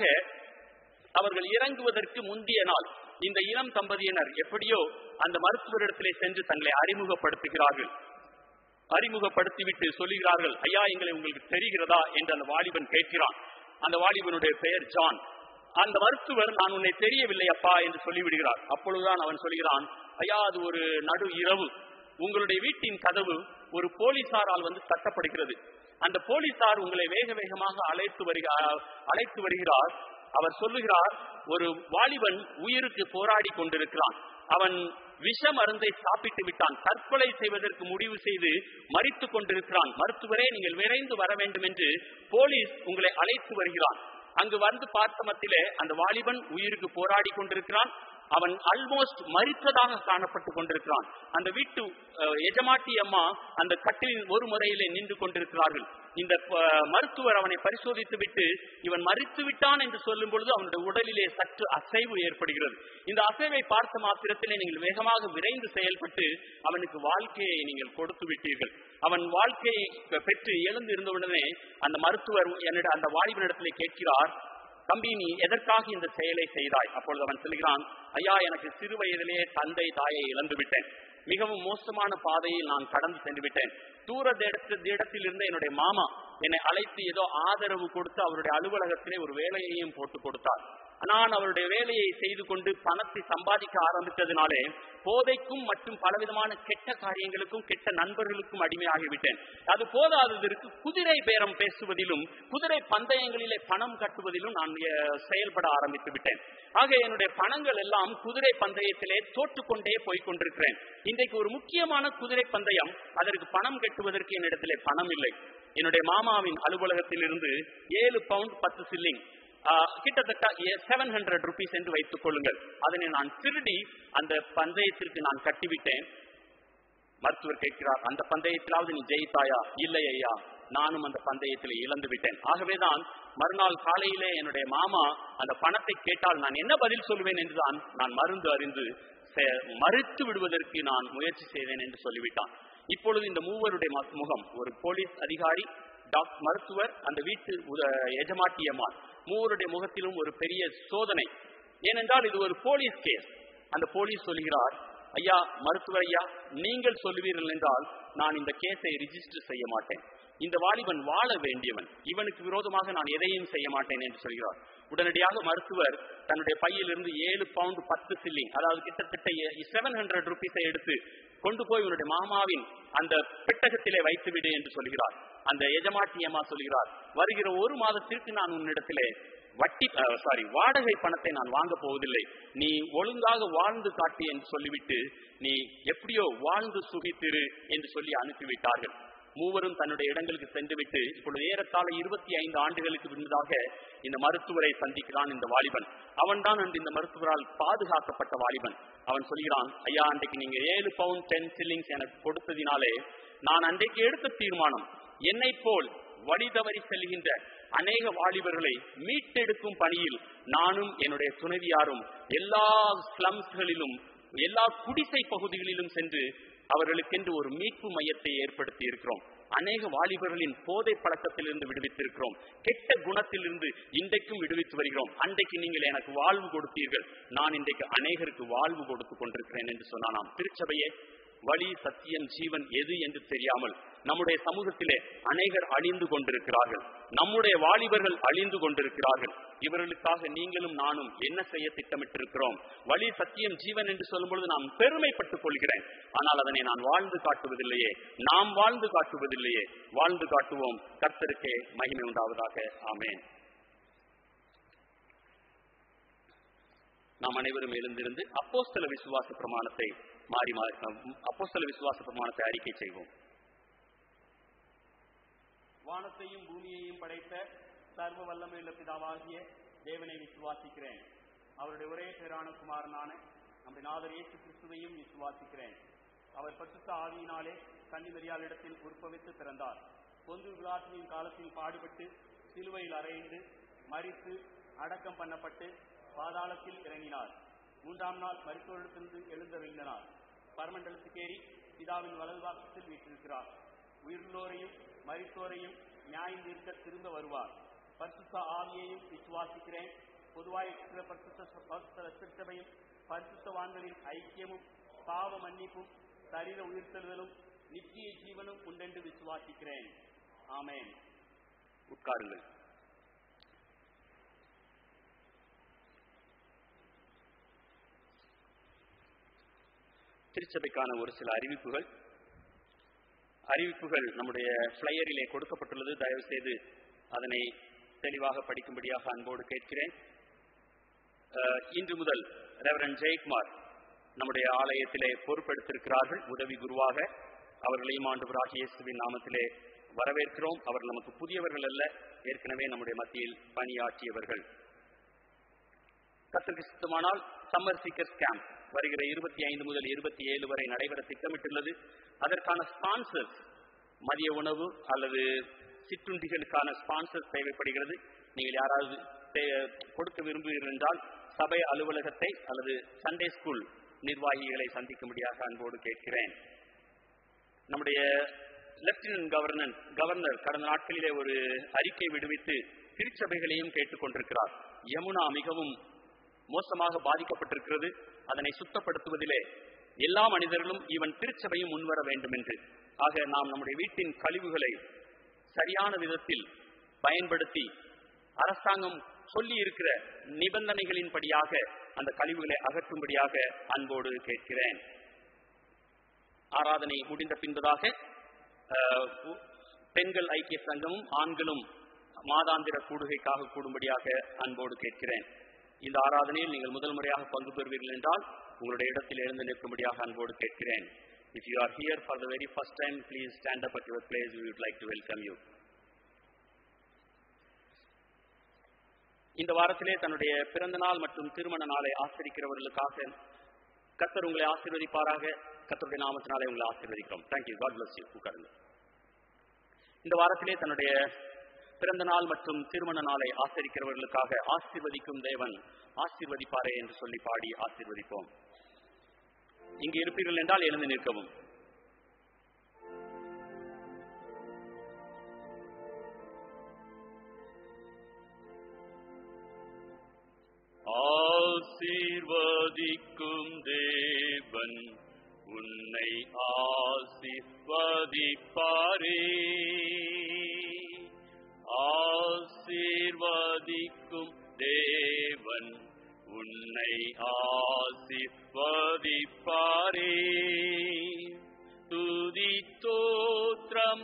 அவர்கள் இறங்குவதற்கு முந்தைய நாள் இந்த இளம் தம்பதியினர் எப்படியோ அந்த மருத்துவரிடத்திலே சென்று தங்களை அறிமுகப்படுத்துகிறார்கள் அறிமுகப்படுத்திவிட்டு சொல்லுகிறார்கள் ஐயா எங்களை உங்களுக்கு தெரிகிறதா என்று அந்த வாலிபன் கேட்கிறான் அந்த வாலிபனுடைய பெயர் ஜான் அந்த மருத்துவர் நான் உன்னை தெரியவில்லை அப்பா என்று சொல்லிவிடுகிறார் அப்பொழுதுதான் அவன் சொல்கிறான் ஐயா அது ஒரு நடு இரவு உங்களுடைய வீட்டின் கதவு ஒரு போலீசாரால் வந்து தட்டப்படுகிறது அந்த போலீசார் உங்களை வேக வேகமாக அழைத்து வருக அழைத்து வருகிறார் அவர் சொல்லுகிறார் ஒரு வாலிபன் உயிருக்கு போராடி கொண்டிருக்கிறான் அவன் விஷ மருந்தை சாப்பிட்டு விட்டான் தற்கொலை செய்வதற்கு முடிவு செய்து மறித்துக் கொண்டிருக்கிறான் மருத்துவரே நீங்கள் விரைந்து வர வேண்டும் என்று போலீஸ் உங்களை அழைத்து வருகிறான் அங்கு வந்து பார்த்த மத்திலே அந்த வாலிபன் உயிருக்கு போராடி கொண்டிருக்கிறான் அவன் ஆல்மோஸ்ட் மறித்ததாக காணப்பட்டு கொண்டிருக்கிறான் அந்த வீட்டு அஹ், எஜமாட்டி அம்மா அந்த கட்டிலின் ஒரு முறையிலே நின்று கொண்டிருக்கிறார்கள் இந்த அஹ், மருத்துவர் அவனை பரிசோதித்து விட்டு இவன் மறித்து விட்டான் என்று சொல்லும் பொழுது அவனுடைய உடலிலே சற்று அசைவு ஏற்படுகிறது இந்த அசைவை பார்த்த மாத்திரத்திலே நீங்கள் வேகமாக விரைந்து செயல்பட்டு அவனுக்கு வாழ்க்கையை நீங்கள் கொடுத்து விட்டீர்கள் அவன் வாழ்க்கையை பெற்று எழுந்து இருந்தவுடனே அந்த மருத்துவர் என்னிட அந்த வாலிபனிடத்திலே கேட்கிறார் தம்பி நீ எதற்காக இந்த செயலை செய்தாய் அப்பொழுது அவன் சொல்கிறான் ஐயா எனக்கு சிறு வயதிலே தந்தை தாயை இழந்து விட்டேன் மிகவும் மோசமான பாதையில் நான் கடந்து சென்று விட்டேன் தூர இடத்தில் இருந்த என்னுடைய மாமா என்னை அழைத்து ஏதோ ஆதரவு கொடுத்து அவருடைய அலுவலகத்திலே ஒரு வேலையையும் போட்டு கொடுத்தார் நான் அவருடைய வேலையை செய்து கொண்டு பணத்தை சம்பாதிக்க ஆரம்பித்ததினாலே போதைக்கும் மற்றும் பலவிதமான கெட்ட காரியங்களுக்கும் கெட்ட நண்பர்களுக்கும் அடிமையாகிவிட்டேன் அது போதாததற்கு குதிரை பேரம் பேசுவதிலும் குதிரை பந்தயங்களிலே பணம் கட்டுவதிலும் நான் அஹ், செயல்பட ஆரம்பித்து விட்டேன் ஆக என்னுடைய பணங்கள் எல்லாம் குதிரை பந்தயத்திலே தோற்றுக்கொண்டே போய் கொண்டிருக்கிறேன் இன்றைக்கு ஒரு முக்கியமான குதிரை பந்தயம் அதற்கு பணம் கட்டுவதற்கு என்னிடத்திலே பணம் இல்லை என்னுடைய மாமாவின் அலுவலகத்திலிருந்து ஏழு பவுண்ட் பத்து சில்லிங் ஆஹ், கிட்டத்தட்ட செவன் ஹண்ட்ரட் ருபீஸ் என்று வைத்துக் கொள்ளுங்கள் அதனை நான் திருடி அந்த பந்தயத்திற்கு நான் கட்டிவிட்டேன் மருத்துவர் கேட்கிறார் அந்த பந்தயத்திலாவது நீ ஜெயித்தாயா இல்லை ஐயா நானும் அந்த பந்தயத்தில் இழந்து விட்டேன் ஆகவேதான் மறுநாள் காலையிலே என்னுடைய மாமா அந்த பணத்தை கேட்டால் நான் என்ன பதில் சொல்வேன் என்றுதான் நான் மருந்து அறிந்து செ- மறுத்து விடுவதற்கு நான் முயற்சி செய்தேன் என்று சொல்லிவிட்டான் இப்பொழுது இந்த மூவருடைய ம- முகம் ஒரு போலீஸ் அதிகாரி டாக்டர் மருத்துவர் அந்த வீட்டு உத- எஜமாட்டியம்மாள் மூவருடைய முகத்திலும் ஒரு பெரிய சோதனை ஏனென்றால் இது ஒரு போலீஸ் கேஸ் அந்த போலீஸ் சொல்கிறார் ஐயா மருத்துவர் ஐயா நீங்கள் சொல்லுவீர்கள் என்றால் நான் இந்த கேஸை ரிஜிஸ்டர் செய்ய மாட்டேன் இந்த வாலிபன் வாழ வேண்டியவன் இவனுக்கு விரோதமாக நான் எதையும் செய்ய மாட்டேன் என்று சொல்கிறார் உடனடியாக மருத்துவர் தன்னுடைய பையிலிருந்து ஏழு பவுண்ட் பத்து சில்லிங் அதாவது கிட்டத்தட்ட செவன் ஹண்ட்ரட் ருபீஸை எடுத்து கொண்டு போய் உன்னுடைய மாமாவின் அந்த பெட்டகத்திலே வைத்து விடு என்று சொல்கிறார் அந்த எஜமாட்டி அம்மா சொல்கிறார் வருகிற ஒரு மாதத்திற்கு நான் உன்னிடத்திலே வட்டி சாரி வாடகை பணத்தை நான் வாங்க போவதில்லை நீ ஒழுங்காக வாழ்ந்து காட்டு என்று சொல்லிவிட்டு நீ எப்படியோ வாழ்ந்து சுகித்திரு என்று சொல்லி அனுப்பிவிட்டார்கள் மூவரும் தன்னுடைய இடங்களுக்கு சென்றுவிட்டு இப்பொழுது ஏறத்தாழ இருபத்தி ஐந்து ஆண்டுகளுக்கு முன்னதாக இந்த மருத்துவரை சந்திக்கிறான் இந்த வாலிபன் அவன்தான் அன்று இந்த மருத்துவரால் பாதுகாக்கப்பட்ட வாலிபன் அவன் சொல்கிறான் ஐயா அன்றைக்கு நீங்க ஏழு பவுண்ட் டென் சில்லிங்ஸ் எனக்கு கொடுத்ததினாலே நான் அன்றைக்கு எடுத்த தீர்மானம் என்னை போல் வழி தவறி செல்கின்ற அநேக வாலிபர்களை மீட்டெடுக்கும் பணியில் நானும் என்னுடைய துணைவியாரும் எல்லா ஸ்லம்ஸ்களிலும் எல்லா குடிசை பகுதிகளிலும் சென்று அவர்களுக்கென்று ஒரு மீட்பு மையத்தை ஏற்படுத்தி இருக்கிறோம் அநேக வாலிபர்களின் போதை பழக்கத்திலிருந்து விடுவித்திருக்கிறோம் கெட்ட குணத்திலிருந்து இன்றைக்கும் விடுவித்து வருகிறோம் அன்றைக்கு நீங்கள் எனக்கு வாழ்வு கொடுத்தீர்கள் நான் இன்றைக்கு அநேகருக்கு வாழ்வு கொடுத்து கொண்டிருக்கிறேன் என்று சொன்னானாம் திருச்சபையே வழி சத்தியம் ஜீவன் எது என்று தெரியாமல் நம்முடைய சமூகத்திலே அநேகர் அழிந்து கொண்டிருக்கிறார்கள் நம்முடைய வாலிபர்கள் அழிந்து கொண்டிருக்கிறார்கள் இவர்களுக்காக நீங்களும் நானும் என்ன செய்ய திட்டமிட்டிருக்கிறோம் வழி சத்தியம் ஜீவன் என்று சொல்லும் பொழுது நான் பெருமைப்பட்டுக் கொள்கிறேன் ஆனால் அதனை நான் வாழ்ந்து காட்டுவதில்லையே நாம் வாழ்ந்து காட்டுவதில்லையே வாழ்ந்து காட்டுவோம் கர்த்தருக்கே மகிமை உண்டாவதாக ஆமென் நாம் அனைவரும் எழுந்திருந்து அப்போஸ்தல விசுவாச பிரமாணத்தை மாறி மாறி அப்போஸ்தல விசுவாச பிரமாணத்தை அறிக்கை செய்வோம் வானத்தையும் பூமியையும் படைத்த சர்வ வல்லமையுள்ள பிதாவாகிய தேவனை விசுவாசிக்கிறேன் அவருடைய ஒரே பேரான குமாரனான நம்முடைய நாதர் இயேசு கிறிஸ்துவையும் விசுவாசிக்கிறேன் அவர் பரிசுத்த ஆவியினாலே கன்னிமரியாளிடத்தில் உற்பவித்து பிறந்தார் பொந்து விழாற்றின் காலத்தில் பாடுபட்டு சிலுவையில் அறைந்து மரித்து அடக்கம் பண்ணப்பட்டு பாதாளத்தில் இறங்கினார் மூன்றாம் நாள் மருத்துவரிடத்திலிருந்து எழுந்தருளினார் பரமண்டலத்துக்கேறி பிதாவின் வலதுபாகத்தில் வீற்றிருக்கிறார் உயிருள்ளோரையும் மரித்தோரையும் நியாயம் தீர்க்க திரும்ப வருவார் பரிசுத்த ஆவியையும் விசுவாசிக்கிறேன் பொதுவாய் இருக்கிற பரிசுத்த பரிசுத்த திருச்சபையும் பரிசுத்தவான்களின் ஐக்கியமும் பாவ மன்னிப்பும் சரீர உயிர்த்தெழுதலும் நித்திய ஜீவனும் உண்டென்று விசுவாசிக்கிறேன் ஆமென் உட்காருங்கள் திருச்சபைக்கான ஒரு சில அறிவிப்புகள் அறிவிப்புகள் நம்முடைய ஃபிளையரிலே கொடுக்கப்பட்டுள்ளது தயவு செய்து அதனை தெளிவாக படிக்கும்படியாக அன்போடு கேட்கிறேன் அஹ், இன்று முதல் ரெவரன் ஜெயக்குமார் நம்முடைய ஆலயத்திலே பொறுப்பெடுத்திருக்கிறார்கள் உதவி குருவாக அவர்களையும் ஆண்டவராகிய இயேசுவின் நாமத்திலே வரவேற்கிறோம் அவர் நமக்கு புதியவர்கள் அல்ல ஏற்கனவே நம்முடைய மத்தியில் பணியாற்றியவர்கள் கத்திற்கு சுத்தமானால் சம்மர் சீக்கர்ஸ் கேம்ப் வருகிற இருபத்தி ஐந்து முதல் இருபத்தி ஏழு வரை நடைபெற திட்டமிட்டுள்ளது அதற்கான ஸ்பான்சர்ஸ் மதிய உணவு அல்லது சிற்றுண்டிகளுக்கான ஸ்பான்சர்ஸ் தேவைப்படுகிறது நீங்கள் யாராவது தே- கொடுக்க விரும்புகிறீர்கள் என்றால் சபை அலுவலகத்தை அல்லது சண்டே ஸ்கூல் நிர்வாகிகளை சந்திக்கும்படியாக அன்போடு கேட்கிறேன் நம்முடைய லெப்டினன்ட் கவர்னர் கவர்னர் கடந்த நாட்களிலே ஒரு அறிக்கை விடுவித்து திருச்சபைகளையும் கேட்டுக்கொண்டிருக்கிறார் யமுனா மிகவும் மோசமாக பாதிக்கப்பட்டிருக்கிறது அதனை சுத்தப்படுத்துவதிலே எல்லா மனிதர்களும் இவன் திருச்சபையும் முன்வர வேண்டும் என்று ஆக நாம் நம்முடைய வீட்டின் கழிவுகளை சரியான விதத்தில் பயன்படுத்தி அரசாங்கம் சொல்லி இருக்கிற நிபந்தனைகளின்படியாக அந்த கழிவுகளை அகற்றும்படியாக அன்போடு கேட்கிறேன் ஆராதனை முடிந்த பின்பதாக அஹ், உ- பெண்கள் ஐக்கிய சங்கமும் ஆண்களும் மாதாந்திர கூடுகைக்காக கூடும்படியாக அன்போடு கேட்கிறேன் இந்த ஆராதனையில் நீங்கள் முதல் முறையாக பங்கு பெறுவீர்கள் என்றால் உங்களுடைய இடத்தில் எழுந்து நிற்கும்படியாக அன்போடு கேட்கிறேன் if you are here for the very first time please stand up at your place we would like to welcome you இந்த வாரத்திலே தன்னுடைய பிறந்த நாள் மற்றும் திருமண நாளை ஆசிரிக்கிறவர்களுக்காக கத்தர் உங்களை ஆசீர்வதிப்பாராக கத்தருடைய நாமத்தினாலே உங்களை ஆசீர்வதிக்கிறோம் தேங்க்யூ காட் பிளஸ் யூ உட்காருங்க இந்த வாரத்திலே தன்னுடைய பிறந்த நாள் மற்றும் திருமண நாளை ஆசரிக்கிறவர்களுக்காக ஆசீர்வதிக்கும் தேவன் ஆசீர்வதிப்பாரே என்று சொல்லி பாடி ஆசீர்வதிப்போம் இங்கு இருப்பீர்கள் என்றால் எழுந்து நிற்கவும் ஆசீர்வதிக்கும் தேவன் உன்னை ஆசீர்வதிப்பாரே ஆசீர்வதிக்கும் தேவன் உன்னை ஆசீர்வதிப்பாரே துதி தோற்றம்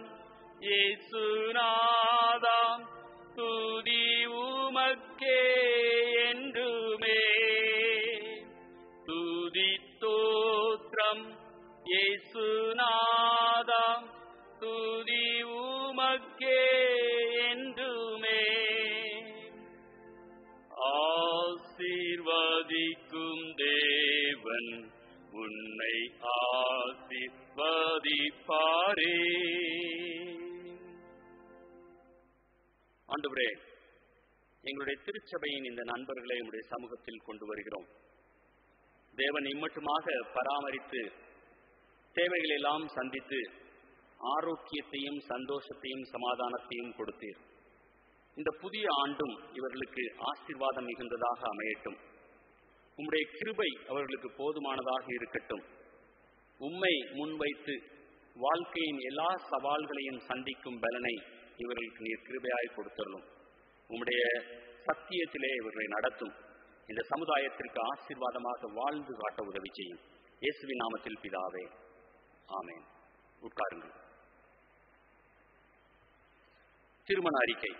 இயேசுநாதாம் துதி உமக்கே என்றுமே துதி தோற்றம் இயேசுநாதாம் துதி உமக்கே என்றுமே ஆசீர்வதிக்கும் தேவன் உன்னை ஆசீர்வதிப்பாரே ஆண்டவரே எங்களுடைய திருச்சபையின் இந்த நண்பர்களை உங்களுடைய சமூகத்தில் கொண்டு வருகிறோம் தேவன் இம்மட்டுமாக பராமரித்து தேவைகளை எல்லாம் சந்தித்து ஆரோக்கியத்தையும் சந்தோஷத்தையும் சமாதானத்தையும் கொடுத்தீர் இந்த புதிய ஆண்டும் இவர்களுக்கு ஆசீர்வாதம் மிகுந்ததாக அமையட்டும் உம்முடைய கிருபை அவர்களுக்கு போதுமானதாக இருக்கட்டும் உம்மை முன்வைத்து வாழ்க்கையின் எல்லா சவால்களையும் சந்திக்கும் பலனை இவர்களுக்கு நீர் கிருபையாய் கொடுத்தருளும் உம்முடைய சத்தியத்திலே இவர்களை நடத்தும் இந்த சமுதாயத்திற்கு ஆசீர்வாதமாக வாழ்ந்து காட்ட உதவி செய்யும் இயேசுவின் நாமத்தில் பிதாவே ஆமென் உட்காருங்கள் திருமண அறிக்கை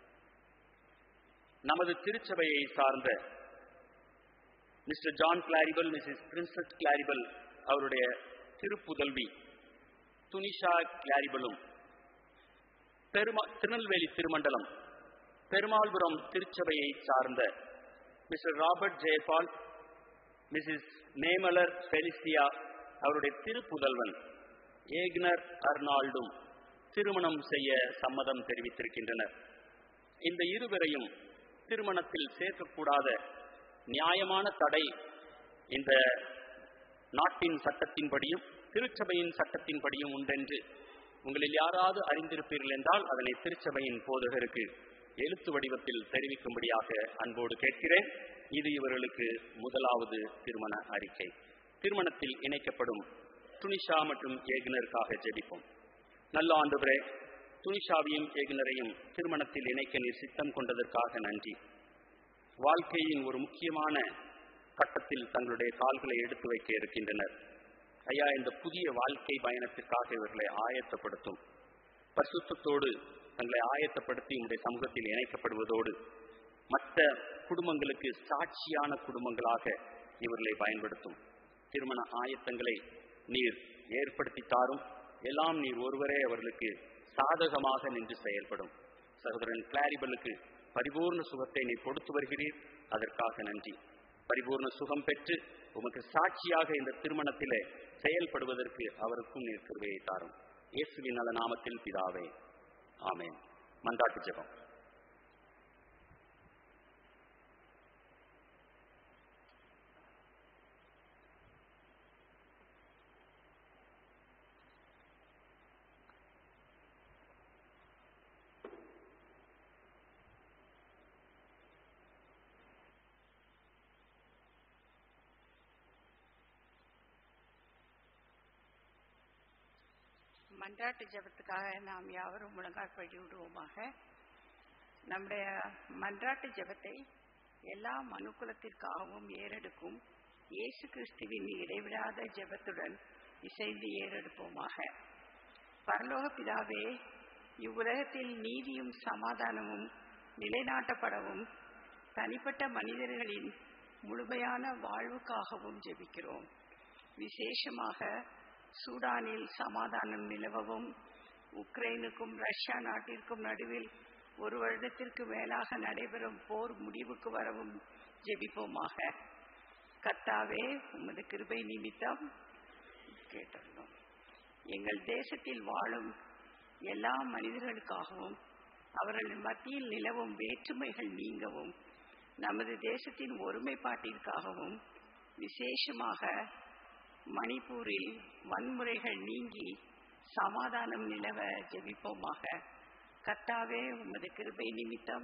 நமது திருச்சபையை சார்ந்த mister John Claribel missus Princess Claribel அவருடைய திருப்புதல்வி துனிஷா கிளாரிபலும் பெருமா திருநெல்வேலி திருமண்டலம் பெருமாள்புரம் திருச்சபையை சார்ந்த மிஸ்டர் ராபர்ட் ஜெயபால் மிஸ்ஸஸ் நேமலர் ஃபெலிசியா அவருடைய திருப்புதல்வன் ஏக்னர் அர்னால்டும் திருமணம் செய்ய சம்மதம் தெரிவித்திருக்கின்றனர் இந்த இருவரையும் திருமணத்தில் சேர்க்கக்கூடாத நியாயமான தடை இந்த நாட்டின் சட்டத்தின்படியும் திருச்சபையின் சட்டத்தின்படியும் உண்டென்று உங்களில் யாராவது அறிந்திருப்பீர்கள் என்றால் அதனை திருச்சபையின் போதகருக்கு எழுத்து வடிவத்தில் தெரிவிக்கும்படியாக அன்போடு கேட்கிறேன் இது இவர்களுக்கு முதலாவது திருமண அறிக்கை திருமணத்தில் இணைக்கப்படும் துனிஷா மற்றும் ஏகுனருக்காக ஜெபிப்போம் நல்ல ஆண்டவரே துனிஷாவையும் ஏகுனரையும் திருமணத்தில் இணைக்க நீர் சித்தம் கொண்டதற்காக நன்றி வாழ்க்கையின் ஒரு முக்கியமான கட்டத்தில் தங்களுடைய கால்களை எடுத்து வைக்க இருக்கின்றனர் ஐயா இந்த புதிய வாழ்க்கை பயணத்திற்காக இவர்களை ஆயத்தப்படுத்தும் பரிசுத்தத்தோடு தங்களை ஆயத்தப்படுத்தி உங்களுடைய சமூகத்தில் இணைக்கப்படுவதோடு மற்ற குடும்பங்களுக்கு சாட்சியான குடும்பங்களாக இவர்களை பயன்படுத்தும் திருமண ஆயத்தங்களை நீர் ஏற்படுத்தி தாரும் எல்லாம் நீர் ஒருவரே அவர்களுக்கு சாதகமாக நின்று செயல்படும் சகோதரன் கிளாரிபலுக்கு பரிபூர்ண சுகத்தை நீ கொடுத்து வருகிறீர் அதற்காக நன்றி பரிபூர்ண சுகம் பெற்று உமக்கு சாட்சியாக இந்த திருமணத்திலே செயல்படுவதற்கு அவருக்கும் நீர் கிருபையை தாரும் இயேசுவின் நல்ல நாமத்தில் பிதாவே ஆமென் மன்றாட்டு ஜெபம் மன்றாட்டு ஜெபத்துக்காக நாம் யாவரும் முழங்கால் படி விடுவோமாக நம்முடைய மன்றாட்டு ஜெபத்தை எல்லா மனுக்குலத்திற்காகவும் ஏறெடுக்கும் இயேசு கிறிஸ்துவின் இடைவிடாத ஜெபத்துடன் இசைந்து ஏறெடுப்போமாக பரலோக பிதாவே இவ்வுலகத்தில் நீதியும் சமாதானமும் நிலைநாட்டப்படவும் தனிப்பட்ட மனிதர்களின் முழுமையான வாழ்வுக்காகவும் ஜெபிக்கிறோம் விசேஷமாக சூடானில் சமாதானம் நிலவவும் உக்ரைனுக்கும் ரஷ்யா நாட்டிற்கும் நடுவில் ஒரு வருடத்திற்கு மேலாக நடைபெறும் போர் முடிவுக்கு வரவும் ஜெபிப்போமாக கத்தாவே உமது கிருபை நிமித்தம் கேட்டுள்ளோம் எங்கள் தேசத்தில் வாழும் எல்லா மனிதர்களுக்காகவும் அவர்களின் மத்தியில் நிலவும் வேற்றுமைகள் நீங்கவும் நமது தேசத்தின் ஒருமைப்பாட்டிற்காகவும் விசேஷமாக மணிப்பூரில் வன்முறைகள் நீங்கி சமாதானம் நிலவ ஜெபிப்போமாக கத்தாவே உமது கிருபை நிமித்தம்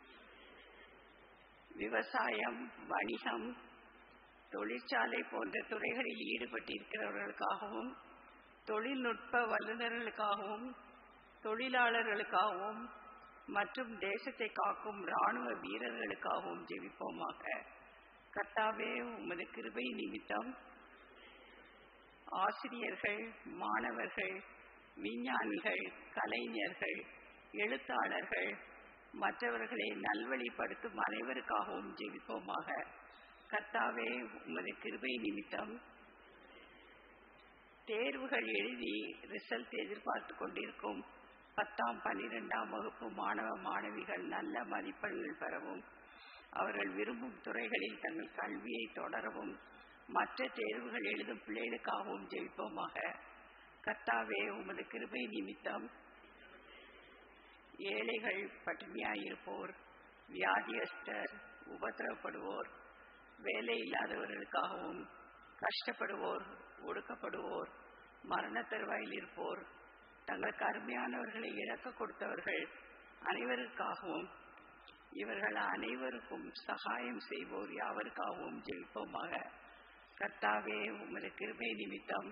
விவசாயம் வணிகம் தொழிற்சாலை போன்ற துறைகளில் ஈடுபட்டிருக்கிறவர்களுக்காகவும் தொழில்நுட்ப வல்லுநர்களுக்காகவும் தொழிலாளர்களுக்காகவும் மற்றும் தேசத்தை காக்கும் இராணுவ வீரர்களுக்காகவும் ஜெபிப்போமாக கர்த்தாவே உமது கிருபை நிமித்தம் ஆசிரியர்கள் மாணவர்கள் விஞ்ஞானிகள் கலைஞர்கள் எழுத்தாளர்கள் மற்றவர்களை நல்வழிப்படுத்தும் அனைவருக்காகவும் ஜெபிப்போமாக கர்த்தாவே உமது கிருபை நிமித்தம் தேர்வுகள் எழுதி ரிசல்ட் எதிர்பார்த்து கொண்டிருக்கும் பத்தாம் பன்னிரெண்டாம் வகுப்பு மாணவ மாணவிகள் நல்ல மதிப்பெண்கள் பெறவும் அவர்கள் விரும்பும் துறைகளில் தங்கள் கல்வியை தொடரவும் மற்ற தேர்வுகள் எழுதும் பிள்ளைகளுக்காகவும் ஜெயிப்போமாக கர்த்தாவே உமது கிருபை நிமித்தம் ஏழைகள் பட்டினியாயிருப்போர் வியாதியஸ்தர் உபத்திரவப்படுவோர் வேலை இல்லாதவர்களுக்காகவும் கஷ்டப்படுவோர் ஒடுக்கப்படுவோர் மரண தருவாயில் இருப்போர் தங்களுக்கு அருமையானவர்களை இழக்க கொடுத்தவர்கள் அனைவருக்காகவும் இவர்கள் அனைவருக்கும் சகாயம் செய்வோர் யாவருக்காகவும் ஜெயிப்போமாக கர்த்தாவே உமது கிருபை நிமித்தம்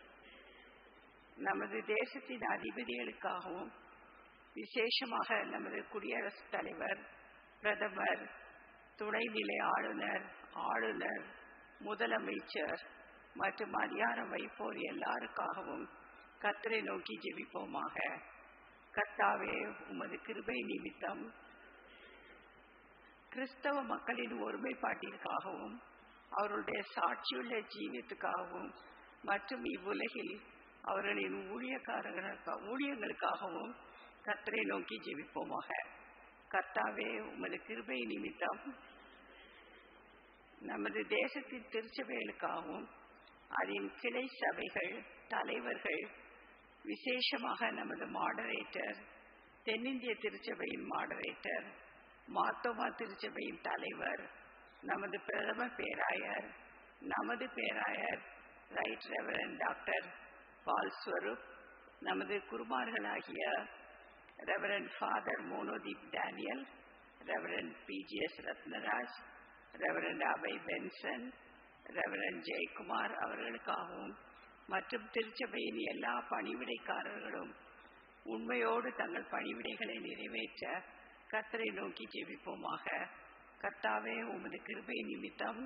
நமது தேசத்தின் அதிபதிகளுக்காகவும் விசேஷமாக நமது குடியரசுத் தலைவர் பிரதமர் துணைநிலை ஆளுநர் ஆளுநர் முதலமைச்சர் மற்றும் அதிகாரம் வைப்போர் எல்லாருக்காகவும் கத்தரை நோக்கி ஜெபிப்போமாக கர்த்தாவே உமது கிருபை நிமித்தம் கிறிஸ்தவ மக்களின் ஒருமைப்பாட்டிற்காகவும் அவருடைய சாட்சியுள்ள ஜீவியத்துக்காகவும் மற்றும் இவ்வுலகில் அவர்களின் ஊழியக்காரர்களுக்கா ஊழியங்களுக்காகவும் கத்தரை நோக்கி ஜெபிப்போமாக கர்த்தாவே உமது கிருபை நிமித்தம் நமது தேசத்தின் திருச்சபைகளுக்காகவும் அதன் கிளை சபைகள் தலைவர்கள் விசேஷமாக நமது மாடரேட்டர் தென்னிந்திய திருச்சபையின் மாடரேட்டர் மாத்தோமா திருச்சபையின் தலைவர் நமது பிரதம பேராயர் நமது பேராயர் right reverend doctor Paul Swarup நமது குருமார்களாகிய reverend father Monodeep Daniel reverend PGS Ratnaraj reverend Abhay Benson reverend Jayakumar அவர்களுக்காகவும் மற்றும் திருச்சபையின் எல்லா பணிவிடைக்காரர்களும் உண்மையோடு தங்கள் பணிவிடைகளை நிறைவேற்ற கர்த்தரை நோக்கி ஜெபிப்போமாக கர்த்தாவே உமது கிருபை நிமித்தம்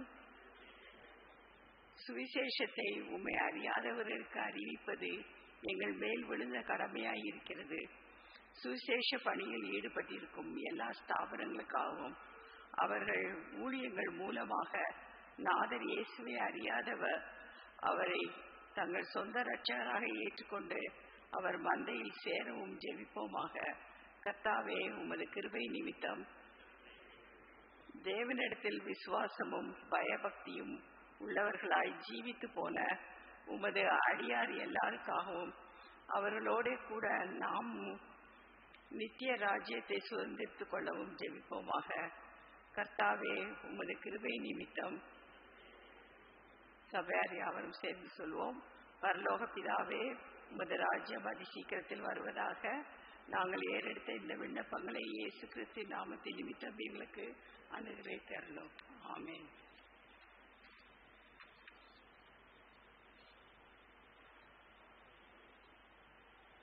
சுவிசேஷத்தை உண்மை அறியாதவர்களுக்கு அறிவிப்பது எங்கள் மேல் விழுந்த கடமையாய் இருக்கிறது சுவிசேஷ பணியில் ஈடுபட்டிருக்கும் எல்லா ஸ்தாபனங்களுக்காகவும் அவர்கள் ஊழியங்கள் மூலமாக நாதர் இயேசுவை அறியாதவர் அவரை தங்கள் சொந்த இரட்சகராக ஏற்றுக்கொண்டு அவர் மந்தையில் சேரவும் ஜெபிப்போமாக கர்த்தாவே உமது கிருபை நிமித்தம் தேவனிடத்தில் விசுவாசமும் பயபக்தியும் உள்ளவர்களாய் ஜீவித்து போன உமது அடியார் எல்லாருக்காகவும் அவர்களோட கூட நாம் நித்திய ராஜ்யத்தை சுதந்திரித்துக் கொள்ளவும் ஜெபிப்போமாக கர்த்தாவே உமது கிருபை நிமித்தம் சபையார் யாவரும் சேர்ந்து சொல்வோம் பரலோக பிதாவே உமது ராஜ்யம் அதி சீக்கிரத்தில் வருவதாக நாங்கள் ஏறெடுத்த இந்த விண்ணப்பங்களை இயேசு கிறிஸ்து நாமத்தில் நிமித்தம் எங்களுக்கு அணுகளை தரணும் ஆமேன்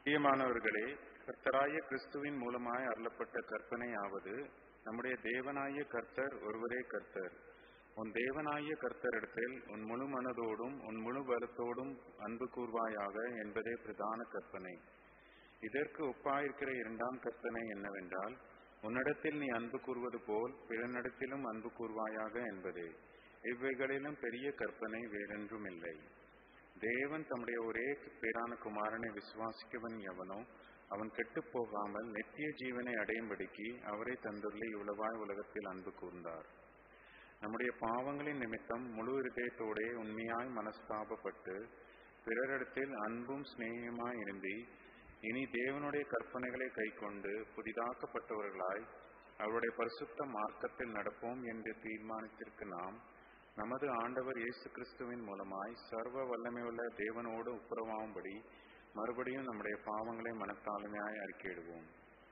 பிரியமானவர்களே கர்த்தராய கிறிஸ்துவின் மூலமாய் அருளப்பட்ட கற்பனையாவது நம்முடைய தேவனாய கர்த்தர் ஒருவரே கர்த்தர் உன் தேவனாய கர்த்தரிடத்தில் உன் முழு மனதோடும் உன் முழு பலத்தோடும் அன்பு கூர்வாயாக என்பதே பிரதான கற்பனை இதற்கு ஒப்பாயிருக்கிற இரண்டாம் கற்பனை என்னவென்றால் உன்னிடத்தில் நீ அன்பு கூறுவது போல் பிறனிடத்திலும் அன்பு கூர்வாயாக என்பதே இவ்வைகளிலும் பெரிய கற்பனை வேறென்றும் இல்லை தேவன் தம்முடைய ஒரே பேரான குமாரனை விசுவாசிக்கவன் எவனோ அவன் கெட்டுப் போகாமல் நித்திய ஜீவனை அடையும்படிக்கு அவரை தந்துள்ள இவ்வளவாய் உலகத்தில் அன்பு கூர்ந்தார் நம்முடைய பாவங்களின் நிமித்தம் முழு இருதயத்தோடே உண்மையாய் மனஸ்தாபப்பட்டு பிறரிடத்தில் அன்பும் சிநேகமாய் இருந்தி இனி தேவனுடைய கற்பனைகளை கைக்கொண்டு புதிதாக்கப்பட்டவர்களாய் அவருடைய பரிசுத்த மார்க்கத்தில் நடப்போம் என்று தீர்மானித்திருக்கு நாம் நமது ஆண்டவர் இயேசு கிறிஸ்துவின் மூலமாய் சர்வ வல்லமையுள்ள தேவனோடு ஒப்புரவாகும்படி மறுபடியும் நம்முடைய பாவங்களை மனத்தாழ்மையாய் அறிக்கையிடுவோம்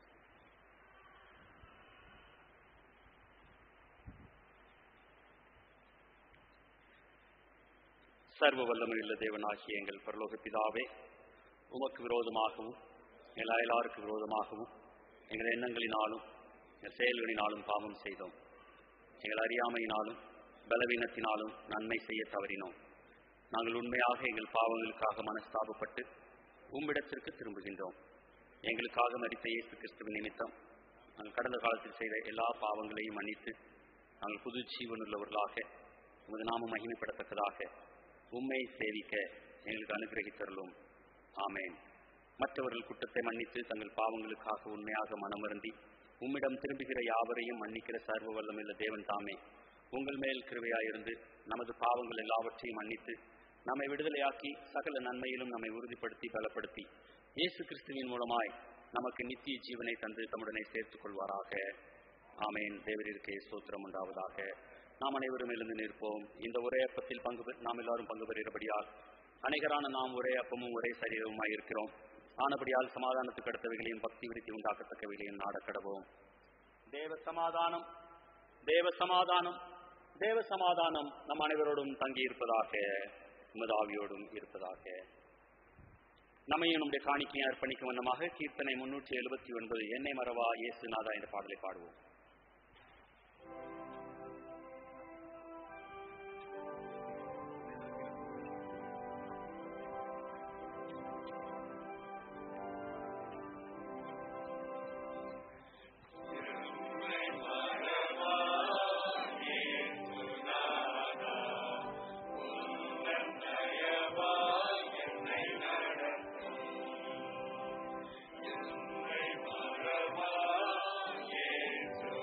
சர்வ வல்லமையுள்ள தேவனாகிய எங்கள் பரலோக பிதாவே உமக்கு விரோதமாகவும் எங்கள் அயலாருக்கு விரோதமாகவும் எங்கள் எண்ணங்களினாலும் எங்கள் செயல்களினாலும் பாவம் செய்தோம் எங்கள் அறியாமையினாலும் பலவீனத்தினாலும் நன்மை செய்ய தவறினோம் நாங்கள் உண்மையாக எங்கள் பாவங்களுக்காக மனஸ்தாபப்பட்டு உம்மிடத்திற்கு திரும்புகின்றோம் எங்களுக்காக மரித்த இயேசு கிறிஸ்துவின் நிமித்தம் நாங்கள் கடந்த காலத்தில் செய்த எல்லா பாவங்களையும் மன்னித்து நாங்கள் புது ஜீவனுள்ளவர்களாக உமது நாமம் மகிமைப்படத்தக்கதாக உம்மை சேவிக்க எங்களுக்கு அனுகிரகித்தருளும் ஆமேன் மற்றவர்கள் குற்றத்தை மன்னித்து தங்கள் பாவங்களுக்காக உண்மையாக மனமருந்தி உம்மிடம் திரும்புகிற யாவரையும் மன்னிக்கிற சர்வ வல்லமுள்ள தேவன் தாமே உங்கள் மேல் கிருபையாயிருந்து நமது பாவங்கள் எல்லாவற்றையும் மன்னித்து நம்மை விடுதலையாக்கி சகல நன்மையிலும் நம்மை உறுதிப்படுத்தி பலப்படுத்தி இயேசு கிறிஸ்துவின் மூலமாய் நமக்கு நித்திய ஜீவனை தந்து தம்முடனே சேர்த்துக் கொள்வாராக ஆமேன் தேவரிற்கே சோத்திரம் உண்டாவதாக நாம் அனைவரும் எழுந்து நிற்போம் இந்த ஒரே அப்பத்தில் பங்கு பெ- நாம் எல்லாரும் பங்கு பெறுகிறபடியால் அனைகரான நாம் ஒரே அப்பமும் ஒரே சரீரமுமாய் இருக்கிறோம் ஆனபடியால் சமாதானத்துக்கு அடுத்தவைகளையும் பக்தி விருத்தி உண்டாக்கத்தக்கவைகளையும் நாடக்கடவோம் தேவ சமாதானம் தேவ சமாதானம் தேவ சமாதானம் நம் அனைவரோடும் தங்கி இருப்பதாக உமதாவியோடும் இருப்பதாக நம்மையும் நம்முடைய காணிக்கையை அர்ப்பணிக்கும் வண்ணமாக கீர்த்தனை முன்னூற்றி எழுபத்தி ஒன்பது என்னை மறவா இயேசுநாதா என்ற பாடலை பாடுவோம் Yes,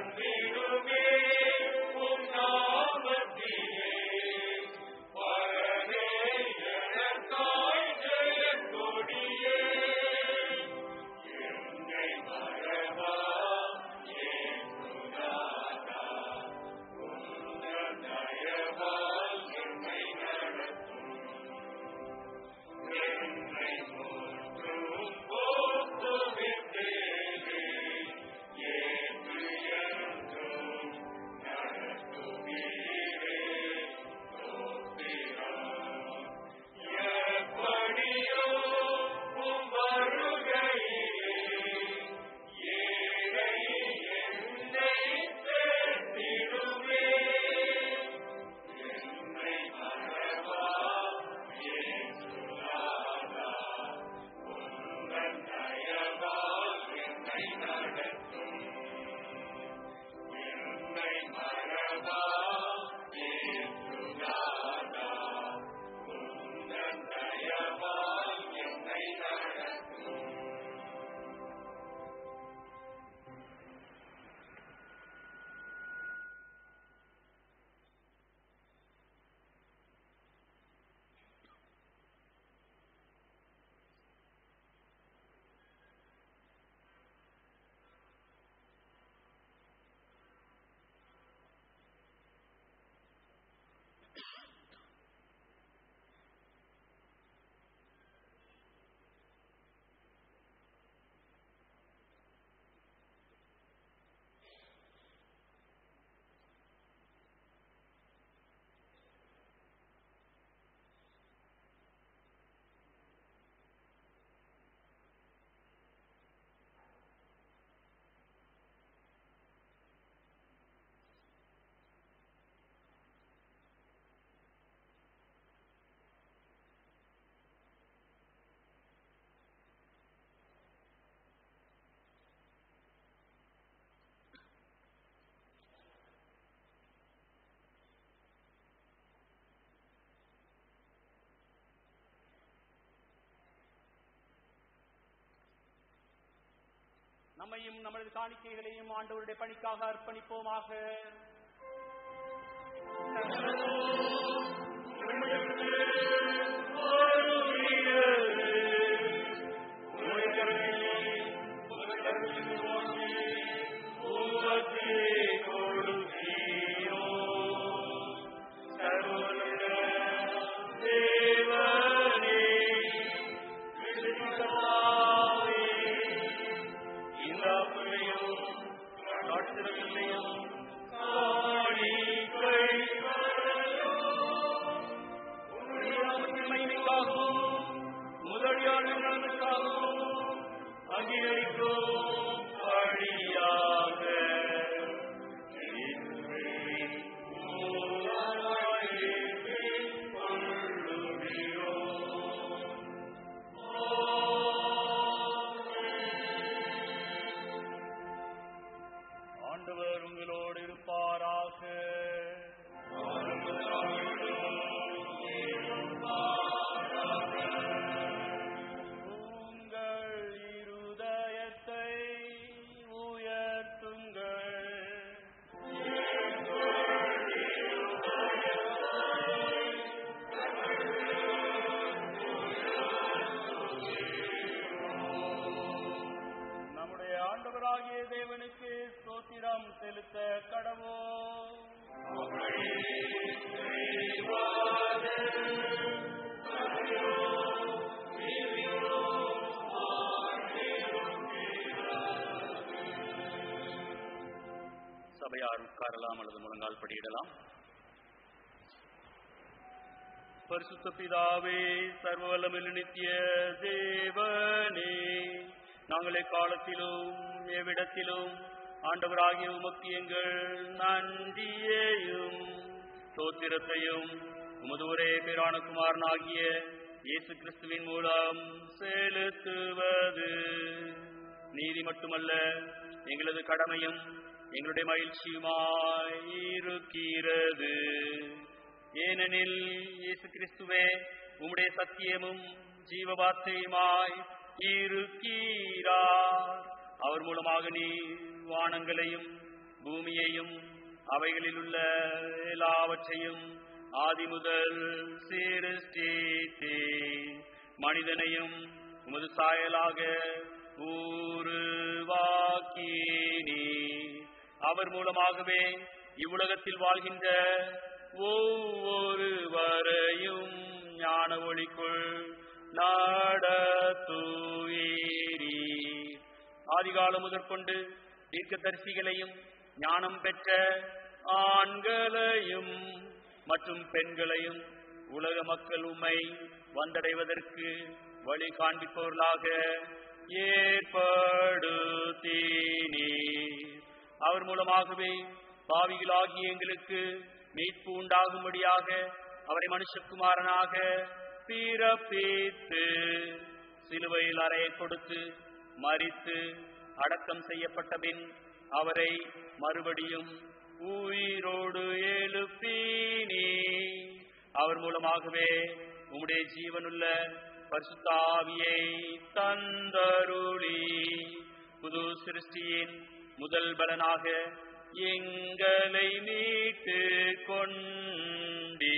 நம்மையும் நமது காணிக்கைகளையும் ஆண்டவருடைய பணிக்காக அர்ப்பணிப்போமாக ஆண்டவர் உங்களோடு இருப்பாராக உங்கள் இருதயத்தை உயர்த்துங்கள் நம்முடைய ஆண்டவராகிய தேவனுக்கு ஸ்தோத்திரம் செலுத்த கடவோ சபையார் உட்காரலாம் அல்லது முழங்கால் படியிடலாம் பரிசுத்த பிதாவே சர்வவல்லமில் நித்திய தேவனே நாங்கள் எக்காலத்திலும் எவ்விடத்திலும் ஆண்டவராகிய உமக்கு எங்கள் நன்றியையும் தோத்திரத்தையும் உமது ஒரே பேரான குமாரனாகிய இயேசு கிறிஸ்துவின் மூலம் செலுத்துவது நீதி மட்டுமல்ல எங்களது கடமையும் எங்களுடைய மகிழ்ச்சியுமாய் இருக்கிறது ஏனெனில் இயேசு கிறிஸ்துவே உம்முடைய சத்தியமும் ஜீவ வார்த்தையுமாய் இருக்கிறார் அவர் மூலமாக நீ வானங்களையும் பூமியையும் அவைகளில் உள்ள எல்லாவற்றையும் ஆதி முதல் சீருஷ்டித்தே மனிதனையும் உமது சாயலாக உருவாக்கினீ அவர் மூலமாகவே இவ்வுலகத்தில் வாழ்கின்ற ஒவ்வொருவரையும் ஞான ஒளிக்குள் நாடத்துவீரி ஆதிகாலம் முதற்கொண்டு தீர்க்கதரிசிகளையும் ஞானம் பெற்ற ஆண்களையும் மற்றும் பெண்களையும் உலக மக்கள் உம்மை வந்தடைவதற்கு வழி காண்பிப்பவர்களாக ஏற்படுத்தீனி அவர் மூலமாகவே பாவிகளாகிய எங்களுக்கு மீட்பு உண்டாகும்படியாக அவரை மனுஷகுமாரனாக பிறப்பித்து சிலுவையில் அறையை கொடுத்து மறித்து அடக்கம் செய்யப்பட்ட பின் அவரை மறுபடியும் உயிரோடு எழுப்பீனி அவர் மூலமாகவே உம்முடைய ஜீவனுள்ள பரிசுத்தாவியை தந்தருளி புது சிருஷ்டியின் முதல் பலனாக எங்களை மீட்டு கொண்டீ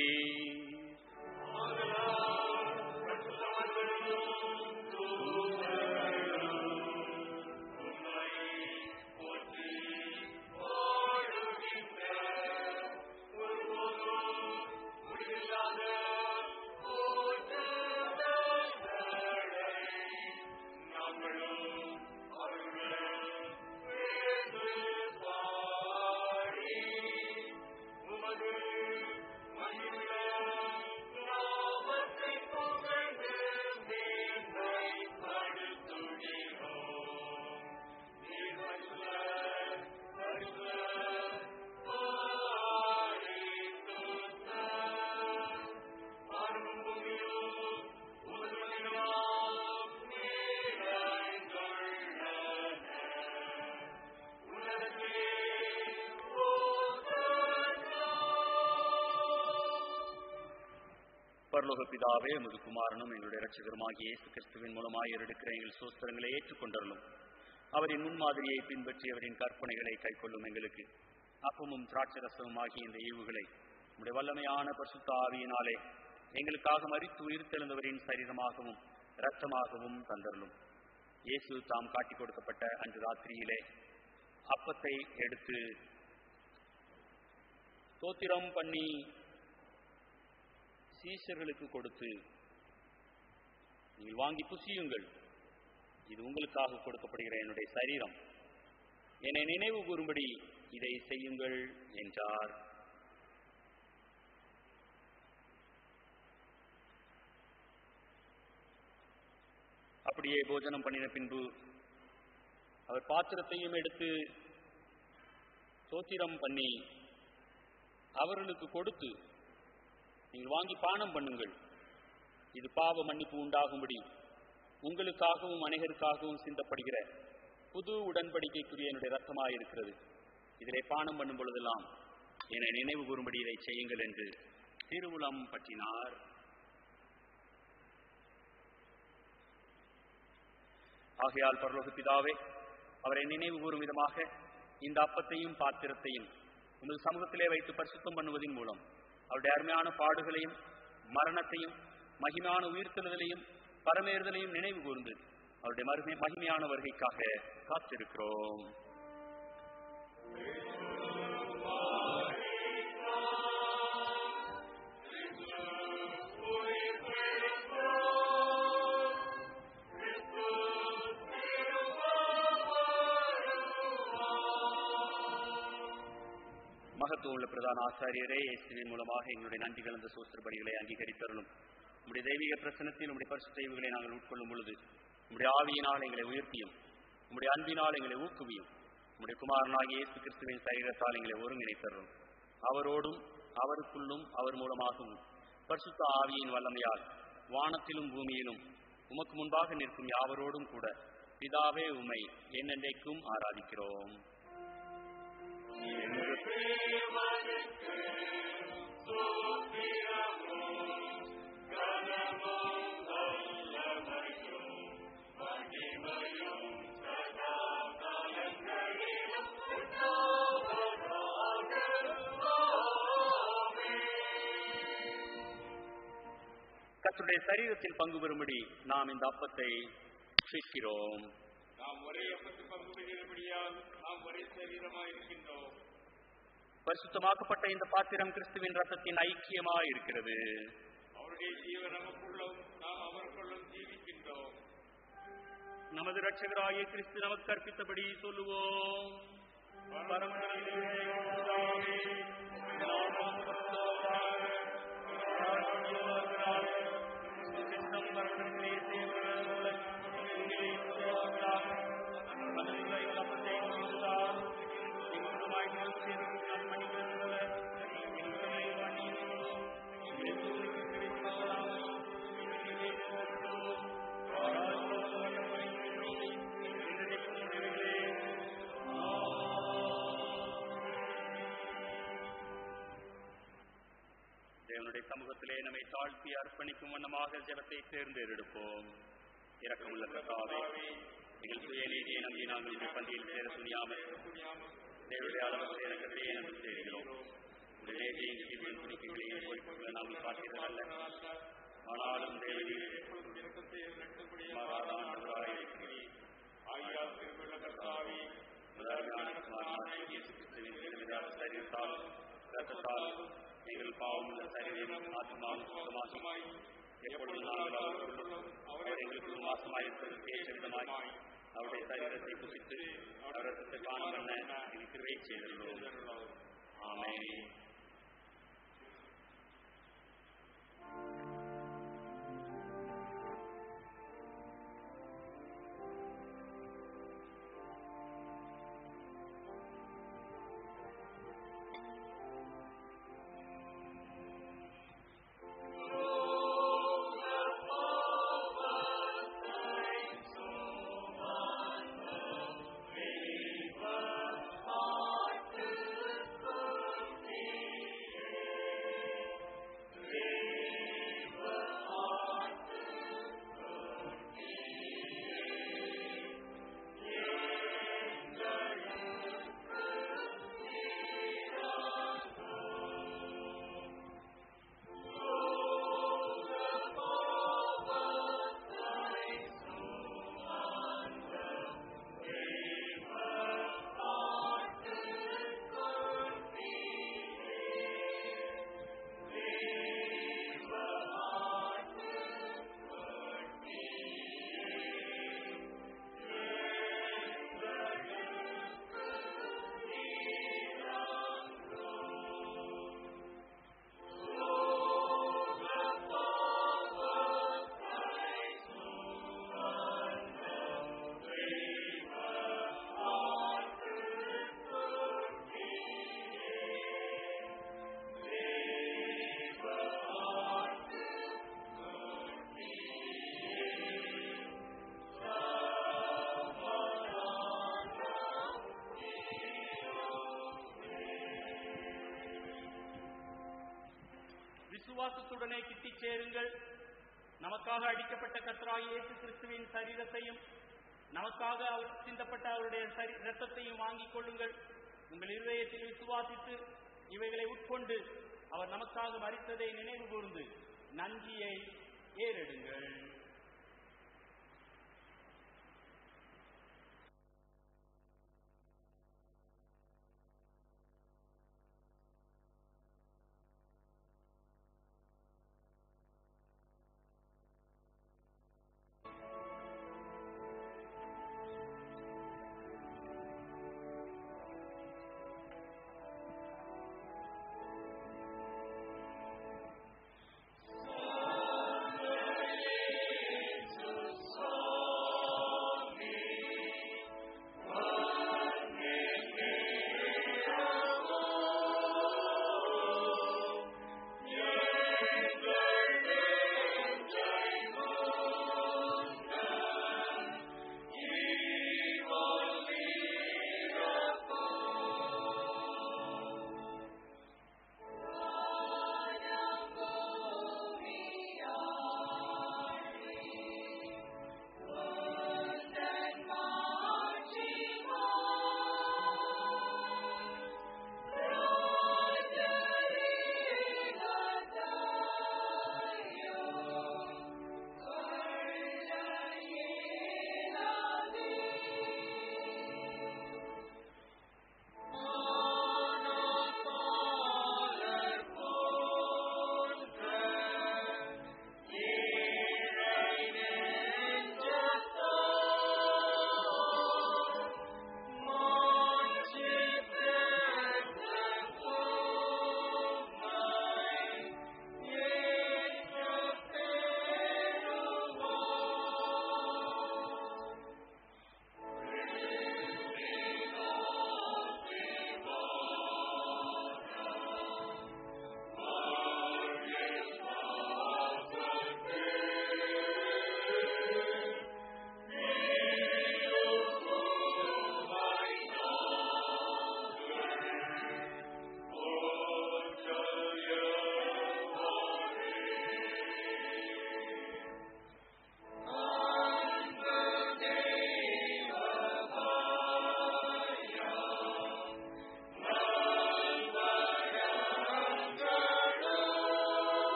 பரலோக பிதாவே உமது குமாரனும் எங்களுடைய இரட்சகருமாகிய இயேசு கிறிஸ்துவின் மூலமாய் எடுக்கிற எங்கள் சோஸ்திரங்களை ஏற்றுக்கொண்டருளும் அவரின் முன்மாதிரியை பின்பற்றி அவரின் கற்பனைகளை கைக்கொள்ளும் எங்களுக்கு அப்பமும் திராட்சரசமும் ஆகிய இந்த ஈவுகளை உடைய வல்லமையான பரிசுத்த ஆவியினாலே எங்களுக்காக மறித்து உயிர்த்தெழுந்தவரின் சரீரமாகவும் இரத்தமாகவும் தந்தருளும் இயேசு தாம் காட்டிக் கொடுக்கப்பட்ட அன்று ராத்திரியிலே அப்பத்தை எடுத்து தோத்திரம் பண்ணி சீஷர்களுக்கு கொடுத்து நீங்கள் வாங்கி புசியுங்கள் இது உங்களுக்காக கொடுக்கப்படுகிற என்னுடைய சரீரம் என்னை நினைவு கூறும்படி இதை செய்யுங்கள் என்றார் அப்படியே போஜனம் பண்ணின பின்பு அவர் பாத்திரத்தையும் எடுத்து சோத்திரம் பண்ணி அவர்களுக்கு கொடுத்து நீங்கள் வாங்கி பானம் பண்ணுங்கள் இது பாவ மன்னிப்பு உண்டாகும்படி உங்களுக்காகவும் அனைவருக்காகவும் சிந்தப்படுகிற புது உடன்படிக்கைக்குரிய என்னுடைய ரத்தமாக இருக்கிறது இதிலே பானம் பண்ணும் பொழுதெல்லாம் என்னை நினைவு கூறும்படி இதை செய்யுங்கள் என்று திருவுளம் பற்றினார் ஆகையால் பரலோக பிதாவே அவரை நினைவு கூறும் விதமாக இந்த அப்பத்தையும் பாத்திரத்தையும் உங்கள் சமூகத்திலே வைத்து பரிசுத்தம் பண்ணுவதன் மூலம் அவருடைய அருமையான பாடுகளையும் மரணத்தையும் மகிமையான உயிர்த்தெழுதலையும் பரமேறுதலையும் நினைவு கூர்ந்து அவருடைய மருமை மகிமையான வருகைக்காக காத்திருக்கிறோம் மகத்துவம் உள்ள பிரதான ஆசாரியரே இயேசுவின் மூலமாக எங்களுடைய நன்றி கலந்த சோஸ்திரபடிகளை அங்கீகரித்தருளும் உடைய தெய்வீக பிரசனத்தில் உடைய பரிசுத்தைவுகளை நாங்கள் உட்கொள்ளும் பொழுது உடைய ஆவியினால் எங்களை உயர்த்தியும் உடைய அன்பினால் எங்களை ஊக்குவியும் உடைய குமாரனாகிய இயேசு கிறிஸ்துவின் சரீரத்தால் எங்களை ஒருங்கிணைத்தரும் அவரோடும் அவருக்குள்ளும் அவர் மூலமாகவும் பரிசுத்த ஆவியின் வல்லமையால் வானத்திலும் பூமியிலும் உமக்கு முன்பாக நிற்கும் யாவரோடும் கூட பிதாவே உம்மை என்னென்றைக்கும் ஆராதிக்கிறோம் Oh கர்த்தருடைய சரீரத்தில் பங்கு பெறும்படி நாம் இந்த அப்பத்தை சிக்கிறோம் நாம் ஒரே அப்பத்தில் பங்கு பெறுகிறபடியால் நாம் ஒரே சரீரமாய் இருக்கின்றோம் பரிசுத்தமாக்கப்பட்ட இந்த பாத்திரம் கிறிஸ்துவின் ரத்தத்தின் ஐக்கியமாய் இருக்கிறது அவருடைய ஜீவன் நமக்குள்ளும் நாம் அவருக்குள்ளும் ஜீவிக்கின்றோம் நமது இரட்சகராகிய கிறிஸ்து நமக்கு கற்பித்தபடி சொல்லுவோம் பரமபிதாவே, உம்முடைய நாமம் பரிசுத்தமாவதாக. உம்முடைய ராஜ்யம் வருவதாக. உம்முடைய சித்தம் பரமண்டலத்திலே செய்யப்படுவது போல இங்கே உருவாவதாக. மனதில் எங்கள் அப்பத்தை கொடுத்தார். எங்களோடு வாய்மொழி செய்து நாம் மன்னிப்பது போல எங்களை மன்னியும். இயேசுவின் கிறிஸ்துவின் நாமத்தில் எங்களை ஏற்றுக்கொள்கிறோம். தேவனுடைய சமூகத்திலே நம்மை தாழ்த்தி அர்ப்பணிக்கும் வண்ணமாக ஜெபத்தை தேர்ந்தெடுப்போம் இரக்கமுள்ள கர்த்தாவே எங்கள் சுயநீதியை நம்பி நாங்கள் உங்கள் பந்தியில் சேர துணியாமல் தேவனுடைய அளவு இறக்கத்தையே நம்பி சேர்கிறோம் உடைய நேர்மையின் கீழ்வின் துணிக்கைகளையும் பொறுப்புகளை நாங்கள் பார்க்கிறதல்ல ஆனாலும் தேவனீர் மாறாதானவராய் இருக்கிறீர். ஆகியால் திருவுள்ள கர்த்தாவே உதாரணமான குமாரனாகிய இயேசு கிறிஸ்துவின் திருவிழாத சரீரத்தால் இரத்தத்தால் எங்கள் பாவமுள்ள சரீரம் ஆத்மாவும் சுத்தமாகி எப்பொழுது நாங்கள் அவருக்குள்ளும் அவர் எங்களுக்குள் மாசமாயிருப்பதற்கு ஏற்ற விதமாய் அவருடைய சரீரத்தை புசித்து அவர் ரத்தத்தை காண பண்ண எங்களுக்கு கிருபை செய்துள்ளோம் ஆமென் விசுவாசத்துடனே கிட்டிச் சேருங்கள் நமக்காக அடிக்கப்பட்ட கர்த்தராகிய இயேசு கிறிஸ்துவின் சரீரத்தையும் நமக்காக அவர் சிந்தப்பட்ட அவருடைய சரி இரத்தத்தையும் வாங்கிக் கொள்ளுங்கள் உங்கள் இருதயத்தில் விசுவாசித்து இவைகளை உட்கொண்டு அவர் நமக்காக மரித்ததை நினைவு கூர்ந்து நன்றியை ஏறெடுங்கள் Amen.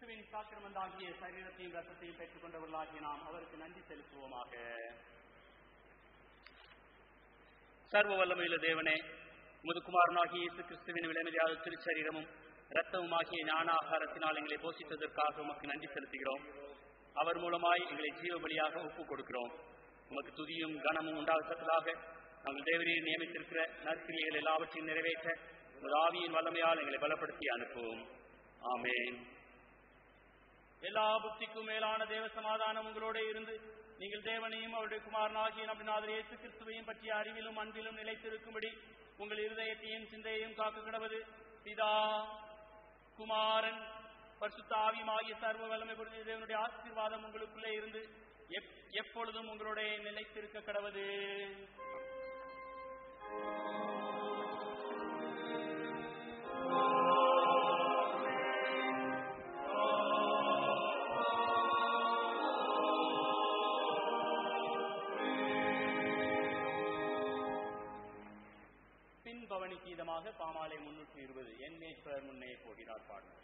கிறிஸ்துவின் சாக்கிரமந்தாகிய சரீரத்தையும் ரத்தத்தையும் பெற்றுக் கொண்டவர்களாகிய நாம் அவருக்கு நன்றி செலுத்துவோமாக சர்வ வல்லமையுள்ள தேவனே முதுகுமாரனாகிய இயேசு கிறிஸ்துவின் விலைமதியாத திருச்சரீரமும் இரத்தமும் ஆகிய ஞான ஆகாரத்தினால் எங்களை போஷித்ததற்காக உமக்கு நன்றி செலுத்துகிறோம் அவர் மூலமாய் எங்களை ஜீவ பலியாக ஒப்புக் கொடுக்கிறோம் உமக்கு துதியும் கனமும் உண்டாகத்தக்கதாக நாங்கள் தேவரீர் நியமித்திருக்கிற நற்கிரியைகள் எல்லாவற்றையும் நிறைவேற்ற உமது ஆவியின் வல்லமையால் எங்களை பலப்படுத்தி அனுப்புவோம் ஆமென் எல்லா புத்திக்கும் மேலான தேவ சமாதானம் உங்களோட இருந்து நீங்கள் தேவனையும் அவருடைய குமாரனாகிய நபிநாதர் இயேசு கிறிஸ்துவையும் பற்றிய அறிவிலும் அன்பிலும் நிலைத்திருக்கும்படி உங்கள் இருதயத்தையும் சிந்தையையும் காக்க கிடவது பிதா குமாரன் பரிசுத்த ஆவியுமாகிய சர்வ வல்லமை பொருந்திய தேவனுடைய ஆசீர்வாதம் உங்களுக்குள்ளே இருந்து எப்- எப்பொழுதும் உங்களுடைய நிலைத்திருக்க கடவது பின் பவனி கீதமாக பாமாலை முன்னூற்றி இருபது என் மேய்ப்பர் முன்னே போகிறார் பாடுங்கள்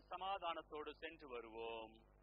சமாதானத்தோடு சென்று வருவோம்